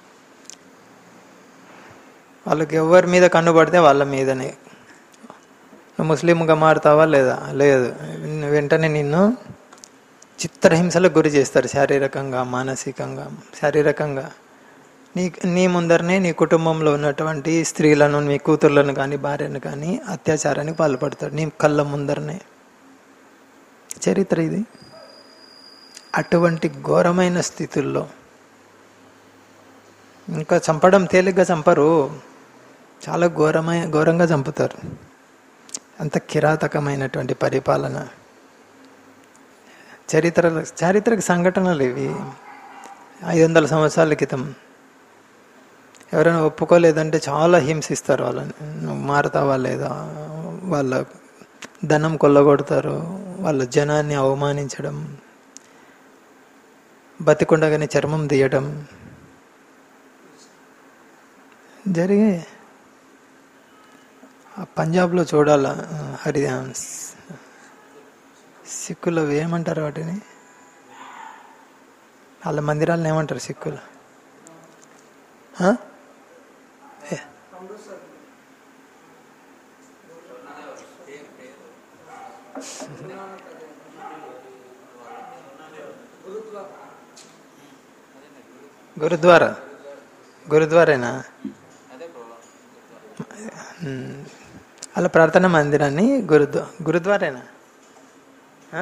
వాళ్ళకి ఎవరి మీద కన్ను పడితే వాళ్ళ మీదనే నువ్వు ముస్లింగా మారుతావా లేదా లేదు వెంటనే నిన్ను చిత్రహింసలకు గురి చేస్తారు శారీరకంగా మానసికంగా శారీరకంగా నీ నీ ముందరనే నీ కుటుంబంలో ఉన్నటువంటి స్త్రీలను నీ కూతుర్లను కానీ భార్యను కానీ అత్యాచారానికి పాల్పడతాడు నీ కళ్ళ ముందరనే చరిత్ర ఇది అటువంటి ఘోరమైన స్థితుల్లో ఇంకా చంపడం తేలిగ్గా చంపరు చాలా ఘోరమైన ఘోరంగా చంపుతారు అంత కిరాతకమైనటువంటి పరిపాలన చరిత్ర చారిత్రక సంఘటనలు ఇవి ఐదు వందల సంవత్సరాల క్రితం ఎవరైనా ఒప్పుకోలేదంటే చాలా హింసిస్తారు వాళ్ళని నువ్వు మారుతావా లేదా వాళ్ళ ధనం కొల్లగొడతారు వాళ్ళ జనాన్ని అవమానించడం బతికుండగానే చర్మం తీయడం జరిగే ఆ పంజాబ్లో చూడాల హరి సిక్కులు ఏమంటారు వాటిని వాళ్ళ మందిరాలను ఏమంటారు సిక్కులు ఆ? ఏ. గురుద్వారా గురుద్వారేనా ఉమ్. అలా ప్రార్థన మందిరాన్ని గురుద్వా గురుద్వారేనా ఆ?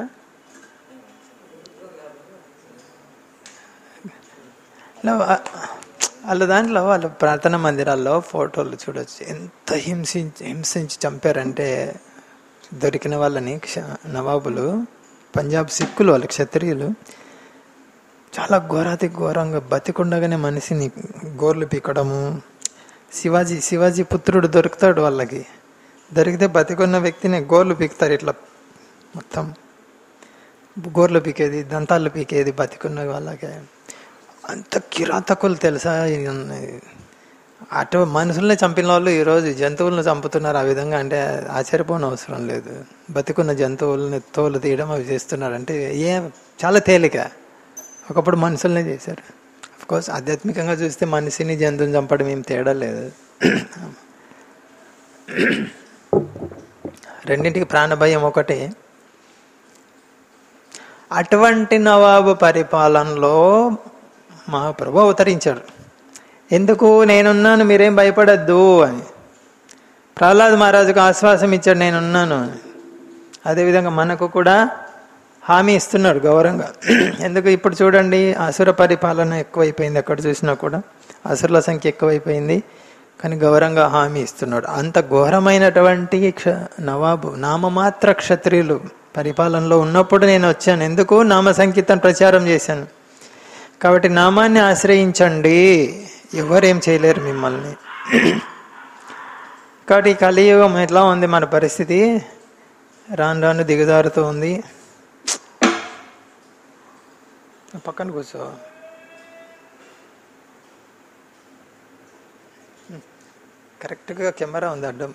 ఇలా వా- వాళ్ళ దాంట్లో వాళ్ళ ప్రార్థన మందిరాల్లో ఫోటోలు చూడొచ్చు ఎంత హింసించి హింసించి చంపారంటే దొరికిన వాళ్ళని క్ష- నవాబులు పంజాబ్ సిక్కులు వాళ్ళ క్షత్రియులు చాలా ఘోరాతి ఘోరంగా బతికుండగానే మనిషిని గోర్లు పీకడము శివాజీ శివాజీ పుత్రుడు దొరుకుతాడు వాళ్ళకి దొరికితే బతికున్న వ్యక్తిని గోర్లు పీకుతారు ఇట్లా మొత్తం గోర్లు పీకేది దంతాలు పీకేది బతికున్న వాళ్ళకి అంత కిరాతకులు తెలుసా అటు మనుషుల్ని చంపిన వాళ్ళు ఈరోజు జంతువులను చంపుతున్నారు ఆ విధంగా అంటే ఆశ్చర్యపోని అవసరం లేదు బతికున్న జంతువుల్ని తోలు తీయడం అవి చేస్తున్నారు అంటే ఏ చాలా తేలిక ఒకప్పుడు మనుషుల్ని చేశారు కోర్స్ ఆధ్యాత్మికంగా చూస్తే మనిషిని జంతువుని చంపడం ఏం తేడా లేదు రెండింటికి ప్రాణభయం ఒకటే అటువంటి నవాబు పరిపాలనలో మా ప్రభు అవతరించాడు ఎందుకు నేనున్నాను మీరేం భయపడద్దు అని ప్రహ్లాద్ మహారాజుకు ఆశ్వాసం ఇచ్చాడు నేనున్నాను అని అదేవిధంగా మనకు కూడా హామీ ఇస్తున్నాడు గౌరవంగా ఎందుకు ఇప్పుడు చూడండి అసుర పరిపాలన ఎక్కువైపోయింది ఎక్కడ చూసినా కూడా అసురుల సంఖ్య ఎక్కువైపోయింది కానీ గౌరవంగా హామీ ఇస్తున్నాడు అంత ఘోరమైనటువంటి క్ష నవాబు నామమాత్ర క్షత్రియులు పరిపాలనలో ఉన్నప్పుడు నేను వచ్చాను ఎందుకు నామ సంకీర్తన ప్రచారం చేశాను కాబట్టి నామాన్ని ఆశ్రయించండి ఎవరేం చేయలేరు మిమ్మల్ని కాబట్టి ఈ కలియుగం ఎట్లా ఉంది మన పరిస్థితి రాను రాను దిగజారుతూ ఉంది పక్కన కూర్చో కరెక్ట్గా కెమెరా ఉంది అడ్డం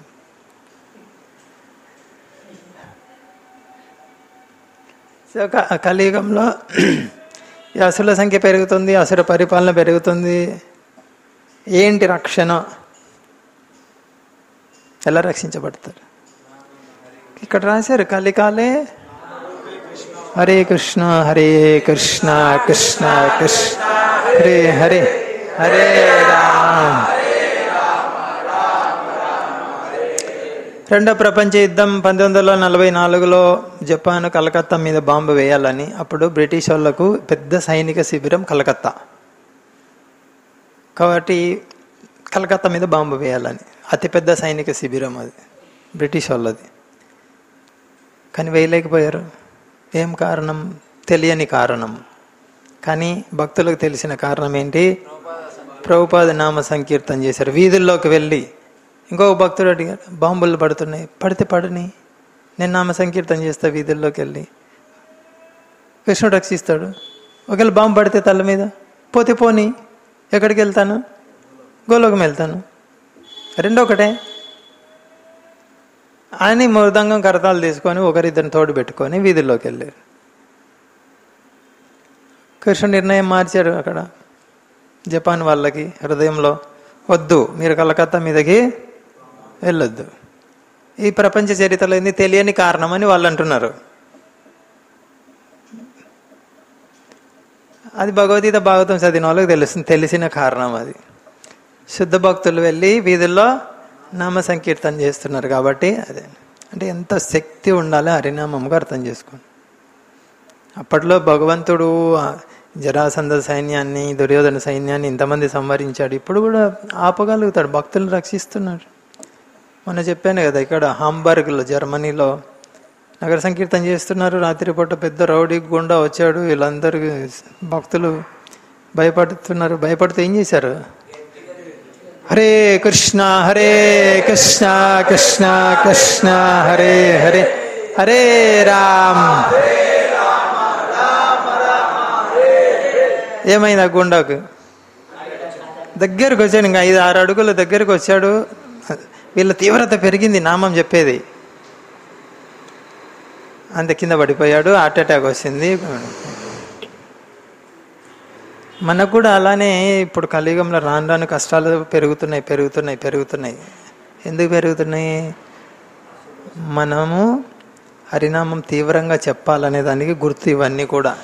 సో క- కలియుగంలో ఈ అసుల సంఖ్య పెరుగుతుంది అసుర పరిపాలన పెరుగుతుంది ఏంటి రక్షణ ఎలా రక్షించబడతారు ఇక్కడ రాశారు కలికాలే హరే కృష్ణ హరే కృష్ణ కృష్ణ కృష్ణ హరే హరే హరే రామ్ రెండో ప్రపంచ యుద్ధం పంతొమ్మిది వందల నలభై నాలుగులో జపాన్ కలకత్తా మీద బాంబు వేయాలని అప్పుడు బ్రిటిష్ వాళ్లకు పెద్ద సైనిక శిబిరం కలకత్తా కాబట్టి కలకత్తా మీద బాంబు వేయాలని అతిపెద్ద సైనిక శిబిరం అది బ్రిటిష్ వాళ్ళది కానీ వేయలేకపోయారు ఏం కారణం తెలియని కారణం కానీ భక్తులకు తెలిసిన కారణం ఏంటి ప్రభుపాద నామ సంకీర్తన చేశారు వీధుల్లోకి వెళ్ళి ఇంకొక భక్తుడు అడిగారు బాంబులు పడుతున్నాయి పడితే పడని నేను నామ సంకీర్తన చేస్తా వీధుల్లోకి వెళ్ళి కృష్ణుడు రక్షిస్తాడు ఒకవేళ బాంబు పడితే తల మీద పోతే పోని ఎక్కడికి వెళ్తాను గోలోకం వెళ్తాను రెండో ఒకటే అని మృదంగం కరతాలు తీసుకొని ఒకరిద్దరిని తోడు పెట్టుకొని వీధుల్లోకి వెళ్ళారు కృష్ణుడు నిర్ణయం మార్చారు అక్కడ జపాన్ వాళ్ళకి హృదయంలో వద్దు మీరు కలకత్తా మీదకి వెళ్ళొద్దు ఈ ప్రపంచ చరిత్రలో ఏంది తెలియని కారణం అని వాళ్ళు అంటున్నారు అది భగవద్గీత భాగవతం చదివిన వాళ్ళకి తెలుస్తుంది తెలిసిన కారణం అది శుద్ధ భక్తులు వెళ్ళి వీధుల్లో నామ సంకీర్తన చేస్తున్నారు కాబట్టి అదే అంటే ఎంత శక్తి ఉండాలో హరినామంగా అర్థం చేసుకోండి అప్పట్లో భగవంతుడు ఆ, జరాసంధ సైన్యాన్ని దుర్యోధన సైన్యాన్ని ఇంతమంది సంవరించాడు ఇప్పుడు కూడా ఆపగలుగుతాడు భక్తులను రక్షిస్తున్నాడు మొన్న చెప్పాను కదా ఇక్కడ హాంబర్గ్లో జర్మనీలో నగర సంకీర్తన చేస్తున్నారు రాత్రిపూట పెద్ద రౌడీ గుండా వచ్చాడు వీళ్ళందరూ భక్తులు భయపడుతున్నారు భయపడితే ఏం చేశారు హరే కృష్ణ హరే కృష్ణ కృష్ణ కృష్ణ హరే హరే హరే రామ్ ఏమైంది ఆ గుండాకు దగ్గరకు వచ్చాడు ఇంకా ఐదు ఆరు అడుగుల దగ్గరకు వచ్చాడు వీళ్ళ తీవ్రత పెరిగింది నామం చెప్పేది అంత కింద పడిపోయాడు హార్ట్ అటాక్ వచ్చింది మనకు కూడా అలానే ఇప్పుడు కలియుగంలో రాను రాను కష్టాలు పెరుగుతున్నాయి పెరుగుతున్నాయి పెరుగుతున్నాయి ఎందుకు పెరుగుతున్నాయి మనము హరినామం తీవ్రంగా చెప్పాలనే దానికి గుర్తు ఇవన్నీ కూడా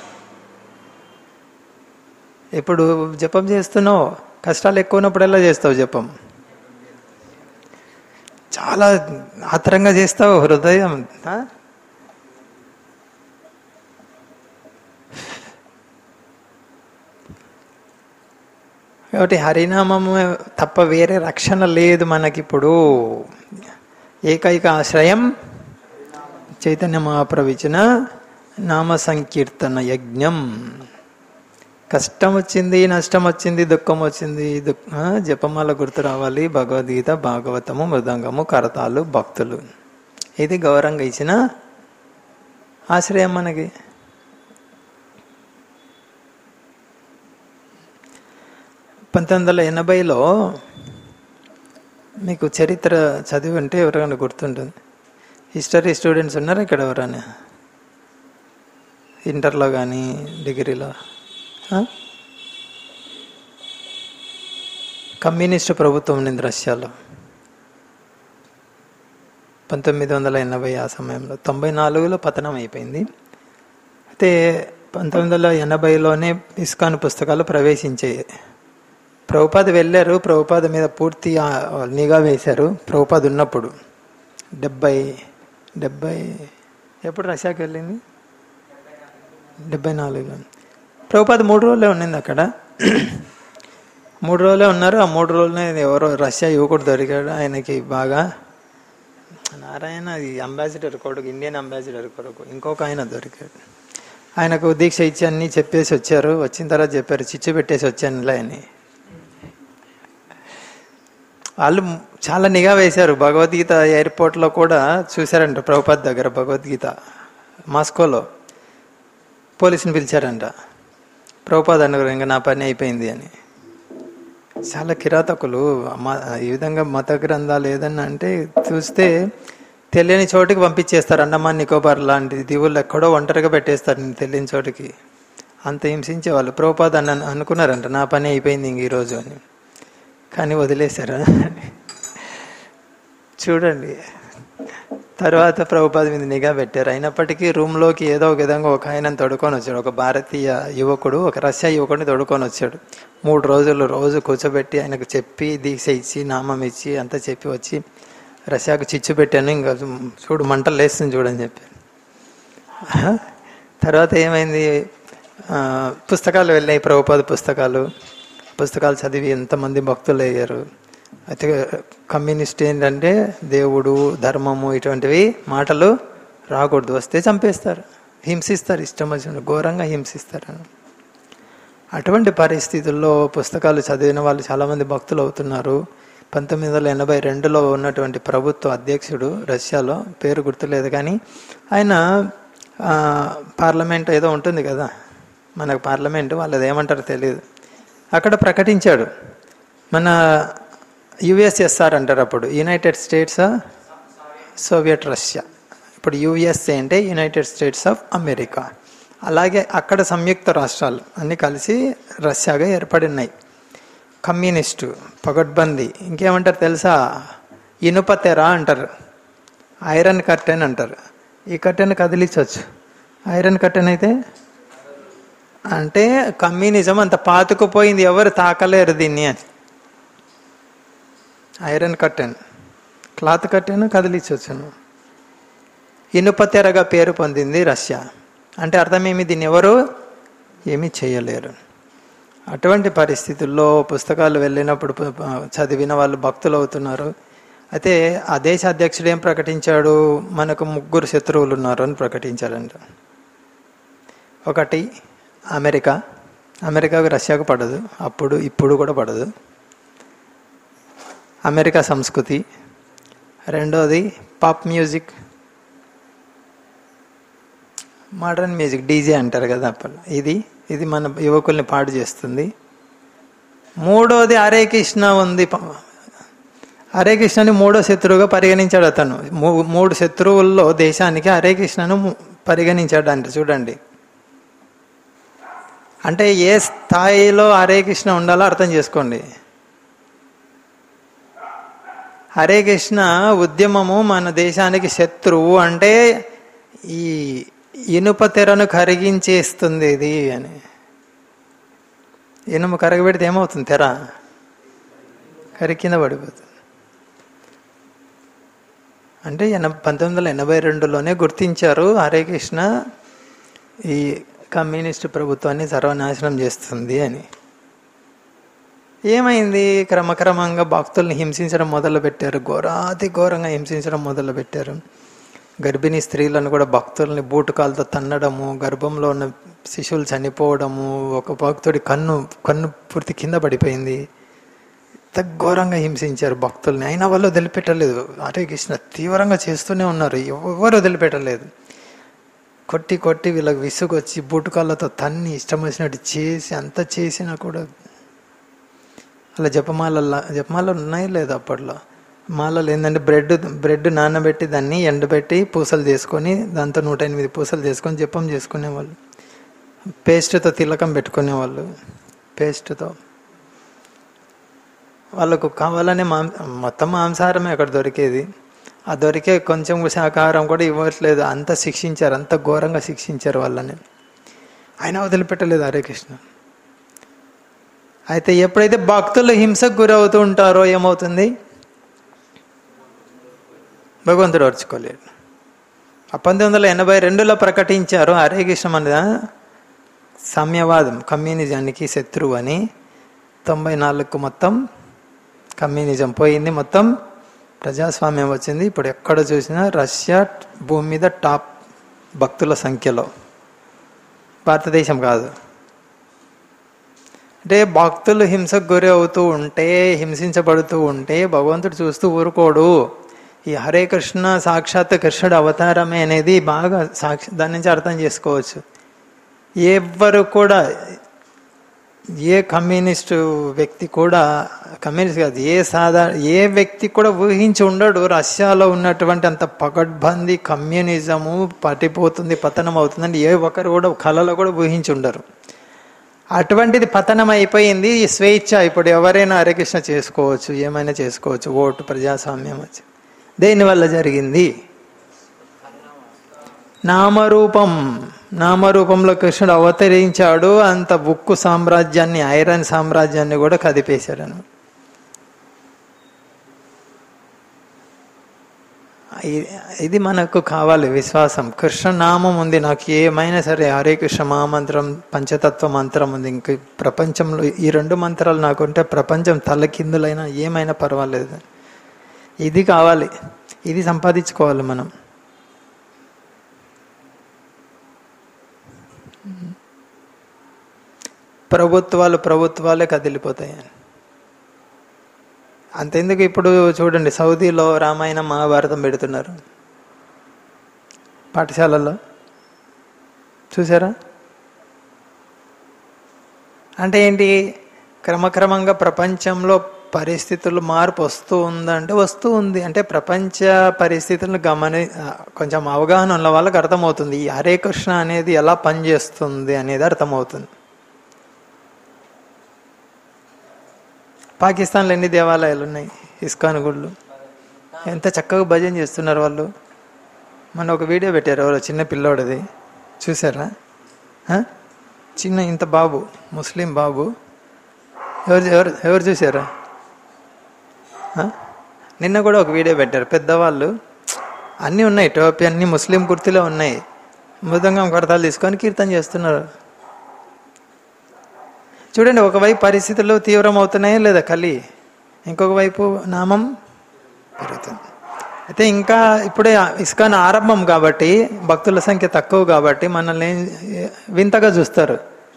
ఇప్పుడు జపం చేస్తున్నావు కష్టాలు ఎక్కువ ఉన్నప్పుడు ఎలా చేస్తావు జపం చాలా ఆతరంగా చేస్తావు హృదయం ఆ? కాబట్టి హరినామము తప్ప వేరే రక్షణ లేదు మనకిప్పుడు ఏకైక ఆశ్రయం చైతన్య మహాప్రవిచిన నామ సంకీర్తన యజ్ఞం కష్టం వచ్చింది నష్టం వచ్చింది దుఃఖం వచ్చింది దుఃఖ ఆ, జపమాల గుర్తు రావాలి భగవద్గీత భాగవతము మృదంగము కరతాలు భక్తులు ఇది గౌరవంగా ఇచ్చిన ఆశ్రయం మనకి పంతొమ్మిది వందల ఎనభైలో మీకు చరిత్ర చదివి ఉంటే ఎవరికైనా గుర్తుంటుంది హిస్టరీ స్టూడెంట్స్ ఉన్నారా ఇక్కడ ఎవరైనా ఇంటర్లో కానీ డిగ్రీలో ఆ? కమ్యూనిస్టు ప్రభుత్వం ఉండింది రష్యాలో పంతొమ్మిది వందల ఎనభై ఆ సమయంలో తొంభై నాలుగులో పతనం అయిపోయింది అయితే పంతొమ్మిది వందల ఎనభైలోనే ఇస్కాన్ పుస్తకాలు ప్రవేశించాయి ప్రభుపాద వెళ్ళారు ప్రభుపాద మీద పూర్తి ఆ, నిఘా వేశారు ప్రభుపాద ఉన్నప్పుడు డెబ్బై డెబ్బై ఎప్పుడు రష్యాకి వెళ్ళింది డెబ్బై నాలుగులో ప్రభుపాద మూడు రోజులే ఉండింది అక్కడ మూడు రోజులే ఉన్నారు ఆ మూడు రోజులనే ఎవరో రష్యా యువకుడు దొరికాడు ఆయనకి బాగా నారాయణ ఈ అంబాసిడర్ కొడుకు ఇండియన్ అంబాసిడర్ కొడుకు ఇంకొక ఆయన దొరికాడు ఆయనకు దీక్ష ఇచ్చి అన్ని చెప్పేసి వచ్చారు వచ్చిన తర్వాత చెప్పారు చిచ్చు పెట్టేసి వచ్చానులే అని వాళ్ళు చాలా నిఘా వేశారు భగవద్గీత ఎయిర్పోర్ట్లో కూడా చూశారంట ప్రభుపాద్ దగ్గర భగవద్గీత మాస్కోలో పోలీసుని పిలిచారంట ప్రభుపాద్ అన్నారు ఇంకా నా పని అయిపోయింది అని చాలా కిరాతకులు మ- ఈ విధంగా మత గ్రంథాలు ఏదన్నా అంటే చూస్తే తెలియని చోటికి పంపించేస్తారు అండమాన్ నికోబార్ లాంటి దీవుల్లో ఎక్కడో ఒంటరిగా పెట్టేస్తారు నేను తెలియని చోటికి అంత హింసించే వాళ్ళు ప్రభుపాద్ అన్న అనుకున్నారంట నా పని అయిపోయింది ఇంక ఈరోజు అని కానీ వదిలేశారు చూడండి తర్వాత ప్రభుపాద మీద నిఘా పెట్టారు అయినప్పటికీ రూమ్లోకి ఏదో ఒక విధంగా ఒక ఆయన తొడుకొని వచ్చాడు ఒక భారతీయ యువకుడు ఒక రష్యా యువకుడిని తొడుకొని వచ్చాడు మూడు రోజులు రోజు కూర్చోబెట్టి ఆయనకు చెప్పి దీక్ష ఇచ్చి నామం ఇచ్చి అంతా చెప్పి వచ్చి రష్యాకు చిచ్చు పెట్టాను ఇంకా చూడు మంటలు లేస్తుంది చూడని చెప్పారు తర్వాత ఏమైంది ఆ, పుస్తకాలు వెళ్ళాయి ప్రభుపాద పుస్తకాలు పుస్తకాలు చదివి ఎంతమంది భక్తులు అయ్యారు అయితే కమ్యూనిస్ట్ ఏంటంటే దేవుడు ధర్మము ఇటువంటివి మాటలు రాకూడదు వస్తే చంపేస్తారు హింసిస్తారు ఇష్టం వచ్చిన ఘోరంగా హింసిస్తారు అటువంటి పరిస్థితుల్లో పుస్తకాలు చదివిన వాళ్ళు చాలామంది భక్తులు అవుతున్నారు పంతొమ్మిది వందల ఎనభై రెండులో ఉన్నటువంటి ప్రభుత్వ అధ్యక్షుడు రష్యాలో పేరు గుర్తులేదు కానీ ఆయన ఆ, పార్లమెంట్ ఏదో ఉంటుంది కదా మనకు పార్లమెంట్ వాళ్ళది ఏమంటారో తెలియదు అక్కడ ప్రకటించాడు మన యుఎస్ఎస్ఆర్ అంటారు అప్పుడు యునైటెడ్ స్టేట్స్ సోవియట్ రష్యా ఇప్పుడు యుఎస్ఏ అంటే యునైటెడ్ స్టేట్స్ ఆఫ్ అమెరికా అలాగే అక్కడ సంయుక్త రాష్ట్రాలు అన్నీ కలిసి రష్యాగా ఏర్పడినాయి కమ్యూనిస్టు పగడ్బందీ ఇంకేమంటారు తెలుసా ఇనుప తెర అంటారు ఐరన్ కర్టెన్ అంటారు ఈ కర్టెన్ కదిలించవచ్చు ఐరన్ కర్టెన్ అయితే అంటే కమ్యూనిజం అంత పాతుకుపోయింది ఎవరు తాకలేరు దీన్ని అని ఐరన్ కర్టెన్ క్లాత్ కర్టెన్ కదిలించవచ్చును ఇనుప తెరగా పేరు పొందింది రష్యా అంటే అర్థమేమి దీన్ని ఎవరు ఏమీ చేయలేరు అటువంటి పరిస్థితుల్లో పుస్తకాలు వెళ్ళినప్పుడు ప- ప- చదివిన వాళ్ళు భక్తులు అవుతున్నారు అయితే ఆ దేశ అధ్యక్షుడు ఏం ప్రకటించాడు మనకు ముగ్గురు శత్రువులు ఉన్నారు అని ప్రకటించాడంట ఒకటి అమెరికా అమెరికాకు రష్యాకు పడదు అప్పుడు ఇప్పుడు కూడా పడదు అమెరికా సంస్కృతి రెండోది pop music modern music DJ అంటారు కదా అప్పుడు ఇది ఇది మన యువకుల్ని పాడు చేస్తుంది మూడోది హరే కృష్ణ ఉంది ప- హరే కృష్ణని మూడో శత్రువుగా పరిగణించాడు అతను మూ- మూడు శత్రువుల్లో దేశానికి హరే కృష్ణను ము- పరిగణించాడు అంటే చూడండి అంటే ఏ స్థాయిలో హరే కృష్ణ ఉండాలో అర్థం చేసుకోండి హరే కృష్ణ ఉద్యమము మన దేశానికి శత్రువు అంటే ఈ ఇనుప తెరను కరిగించేస్తుంది ఇది అని ఇనుము కరగబెడితే ఏమవుతుంది తెర కరి కింద పడిపోతుంది అంటే ఎన పంతొమ్మిది వందల ఎనభై రెండులోనే గుర్తించారు హరే కృష్ణ ఈ కమ్యూనిస్ట్ ప్రభుత్వాన్ని సర్వనాశనం చేస్తుంది అని ఏమైంది క్రమక్రమంగా భక్తుల్ని హింసించడం మొదలు పెట్టారు ఘోరాతి ఘోరంగా హింసించడం మొదలు పెట్టారు గర్భిణీ స్త్రీలను కూడా భక్తుల్ని బూటుకాలతో తన్నడము గర్భంలో ఉన్న శిశువులు చనిపోవడము ఒక భక్తుడి కన్ను కన్ను పూర్తి కింద పడిపోయింది ఇంత ఘోరంగా హింసించారు భక్తుల్ని అయినా వాళ్ళు వదిలిపెట్టలేదు హరే కృష్ణ తీవ్రంగా చేస్తూనే ఉన్నారు ఎవరు వదిలిపెట్టలేదు కొట్టి కొట్టి వీళ్ళకి విసుగొచ్చి బూటుకాళ్ళతో తన్ని ఇష్టం వచ్చినట్టు చేసి అంత చేసినా కూడా అలా జపమాల జపమాలలు ఉన్నాయి లేదు అప్పట్లో మాలలు ఏంటంటే బ్రెడ్ బ్రెడ్ నానబెట్టి దాన్ని ఎండబెట్టి పూసలు చేసుకొని దాంతో నూట ఎనిమిది పూసలు చేసుకొని జపం చేసుకునేవాళ్ళు పేస్ట్తో తిలకం పెట్టుకునేవాళ్ళు పేస్ట్తో వాళ్ళకు కావాలనే మాం మొత్తం మాంసాహారమే అక్కడ దొరికేది ఆ దొరికే కొంచెం శాకాహారం కూడా ఇవ్వట్లేదు అంత శిక్షించారు అంత ఘోరంగా శిక్షించారు వాళ్ళని అయినా వదిలిపెట్టలేదు హరే కృష్ణ అయితే ఎప్పుడైతే భక్తులు హింసకు గురవుతూ ఉంటారో ఏమవుతుంది భగవంతుడు ఓర్చుకోలేడు ఆ పంతొమ్మిది వందల ఎనభై రెండులో ప్రకటించారు హరే కృష్ణ మన సామ్యవాదం కమ్యూనిజానికి శత్రువు అని తొంభై నాలుగుకు మొత్తం కమ్యూనిజం పోయింది మొత్తం ప్రజాస్వామ్యం వచ్చింది ఇప్పుడు ఎక్కడ చూసినా రష్యా భూమి మీద టాప్ భక్తుల సంఖ్యలో భారతదేశం కాదు అంటే భక్తులు హింసకు గురి అవుతూ ఉంటే హింసించబడుతూ ఉంటే భగవంతుడు చూస్తూ ఊరుకోడు ఈ హరే కృష్ణ సాక్షాత్ కృష్ణుడు అవతారమే అనేది బాగా సాక్షి దాని నుంచి అర్థం చేసుకోవచ్చు ఎవ్వరు కూడా ఏ కమ్యూనిస్టు వ్యక్తి కూడా కమ్యూనిస్ట్ కాదు ఏ సాధారణ ఏ వ్యక్తి కూడా ఊహించి ఉండడు రష్యాలో ఉన్నటువంటి అంత పకడ్బందీ కమ్యూనిజము పట్టిపోతుంది పతనం అవుతుందని ఏ ఒక్కరు కూడా కళలో కూడా ఊహించి ఉండరు అటువంటిది పతనం అయిపోయింది ఈ స్వేచ్ఛ ఇప్పుడు ఎవరైనా హరికృష్ణ చేసుకోవచ్చు ఏమైనా చేసుకోవచ్చు ఓటు ప్రజాస్వామ్యం వచ్చి దేనివల్ల జరిగింది నామరూపం నామరూపంలో కృష్ణుడు అవతరించాడు అంత ఉక్కు సామ్రాజ్యాన్ని ఐరన్ సామ్రాజ్యాన్ని కూడా కదిపేశాడు అని ఇది మనకు కావాలి విశ్వాసం కృష్ణ నామం ఉంది నాకు ఏమైనా సరే హరే కృష్ణ మహామంత్రం పంచతత్వ మంత్రం ఉంది ఇంక ప్రపంచంలో ఈ రెండు మంత్రాలు నాకుంటే ప్రపంచం తలకిందులైనా ఏమైనా పర్వాలేదు ఇది కావాలి ఇది సంపాదించుకోవాలి మనం ప్రభుత్వాలు ప్రభుత్వాలే కదిలిపోతాయి అంతెందుకు ఇప్పుడు చూడండి సౌదీలో రామాయణం మహాభారతం పెడుతున్నారు పాఠశాలల్లో చూసారా అంటే ఏంటి క్రమక్రమంగా ప్రపంచంలో పరిస్థితులు మార్పు వస్తూ ఉందంటే వస్తూ ఉంది అంటే ప్రపంచ పరిస్థితులను గమని కొంచెం అవగాహన ఉన్న వాళ్ళకి అర్థమవుతుంది ఈ హరే కృష్ణ అనేది ఎలా పనిచేస్తుంది అనేది అర్థమవుతుంది పాకిస్తాన్లో ఎన్ని దేవాలయాలు ఉన్నాయి ఇస్కాన్ గుళ్ళు ఎంత చక్కగా భజన చేస్తున్నారు వాళ్ళు మన ఒక వీడియో పెట్టారు ఎవరో చిన్న పిల్లోడిది చూసారా చిన్న ఇంత బాబు ముస్లిం బాబు ఎవరు ఎవరు ఎవరు చూసారా నిన్న కూడా ఒక వీడియో పెట్టారు పెద్దవాళ్ళు అన్నీ ఉన్నాయి టోపీ అన్ని ముస్లిం కుర్తిలో ఉన్నాయి మృదంగం కడతాలు తీసుకొని కీర్తన చేస్తున్నారు చూడండి ఒకవైపు పరిస్థితులు తీవ్రమవుతున్నాయా లేదా కలి ఇంకొక వైపు నామం పెరుగుతుంది అయితే ఇంకా ఇప్పుడే ఇస్కాన్ ఆరంభం కాబట్టి భక్తుల సంఖ్య తక్కువ కాబట్టి మనల్ని వింతగా చూస్తారు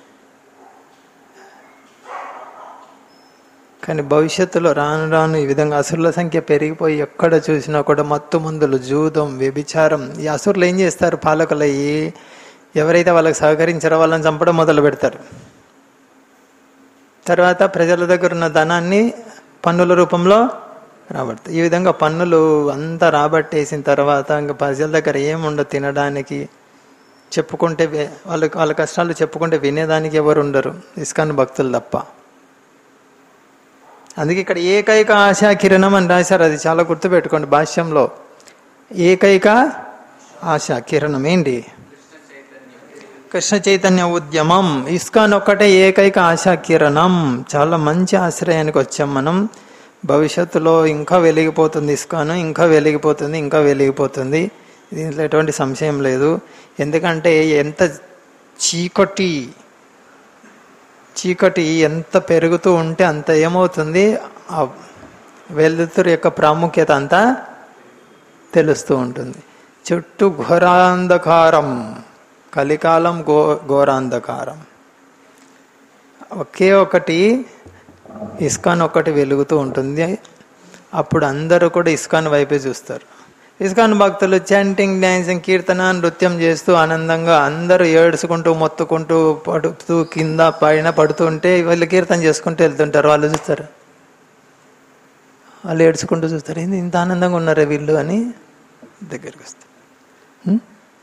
కానీ భవిష్యత్తులో రాను రాను ఈ విధంగా అసురుల సంఖ్య పెరిగిపోయి ఎక్కడ చూసినా కూడా మత్తు మందులు జూదం వ్యభిచారం ఈ అసురులు ఏం చేస్తారు పాలకులయ్యి ఎవరైతే వాళ్ళకి సహకరించారో వాళ్ళని చంపడం మొదలు పెడతారు తర్వాత ప్రజల దగ్గర ఉన్న ధనాన్ని పన్నుల రూపంలో రాబడతాయి ఈ విధంగా పన్నులు అంతా రాబట్టేసిన తర్వాత ఇంకా ప్రజల దగ్గర ఏముండదు తినడానికి చెప్పుకుంటే వే- వాళ్ళ వాళ్ళ కష్టాలు చెప్పుకుంటే వినేదానికి ఎవరు ఉండరు ఇస్కాన్ భక్తులు తప్ప అందుకే ఇక్కడ ఏకైక ఆశా కిరణం అని రాశారు అది చాలా గుర్తుపెట్టుకోండి భాష్యంలో ఏకైక ఆశా కిరణం ఏంటి కృష్ణ చైతన్య ఉద్యమం ఇస్కాన్ ఒక్కటే ఏకైక ఆశా కిరణం చాలా మంచి ఆశ్రయానికి వచ్చాం మనం భవిష్యత్తులో ఇంకా వెలిగిపోతుంది ఇస్కాన్ ఇంకా వెలిగిపోతుంది ఇంకా వెలిగిపోతుంది దీంట్లో ఎటువంటి సంశయం లేదు ఎందుకంటే ఎంత చీకటి చీకటి ఎంత పెరుగుతూ ఉంటే అంత ఏమవుతుంది ఆ వెలుతురు యొక్క ప్రాముఖ్యత అంతా తెలుస్తూ ఉంటుంది చుట్టూ ఘోరాంధకారం కలికాలం ఘో ఘోరాంధకారం ఒకే ఒకటి ఇస్కాన్ ఒకటి వెలుగుతూ ఉంటుంది అప్పుడు అందరూ కూడా ఇస్కాన్ వైపే చూస్తారు ఇస్కాన్ భక్తులు చాంటింగ్ డాన్సింగ్ కీర్తన నృత్యం చేస్తూ ఆనందంగా అందరూ ఏడ్చుకుంటూ మొత్తుకుంటూ పడుతూ కింద పైన పడుతూ ఉంటే వాళ్ళు కీర్తన చేసుకుంటూ వెళ్తుంటారు వాళ్ళు చూస్తారు వాళ్ళు ఏడ్చుకుంటూ చూస్తారు ఏంది ఇంత ఆనందంగా ఉన్నారే వీళ్ళు అని దగ్గరికి వస్తారు హ్మ్?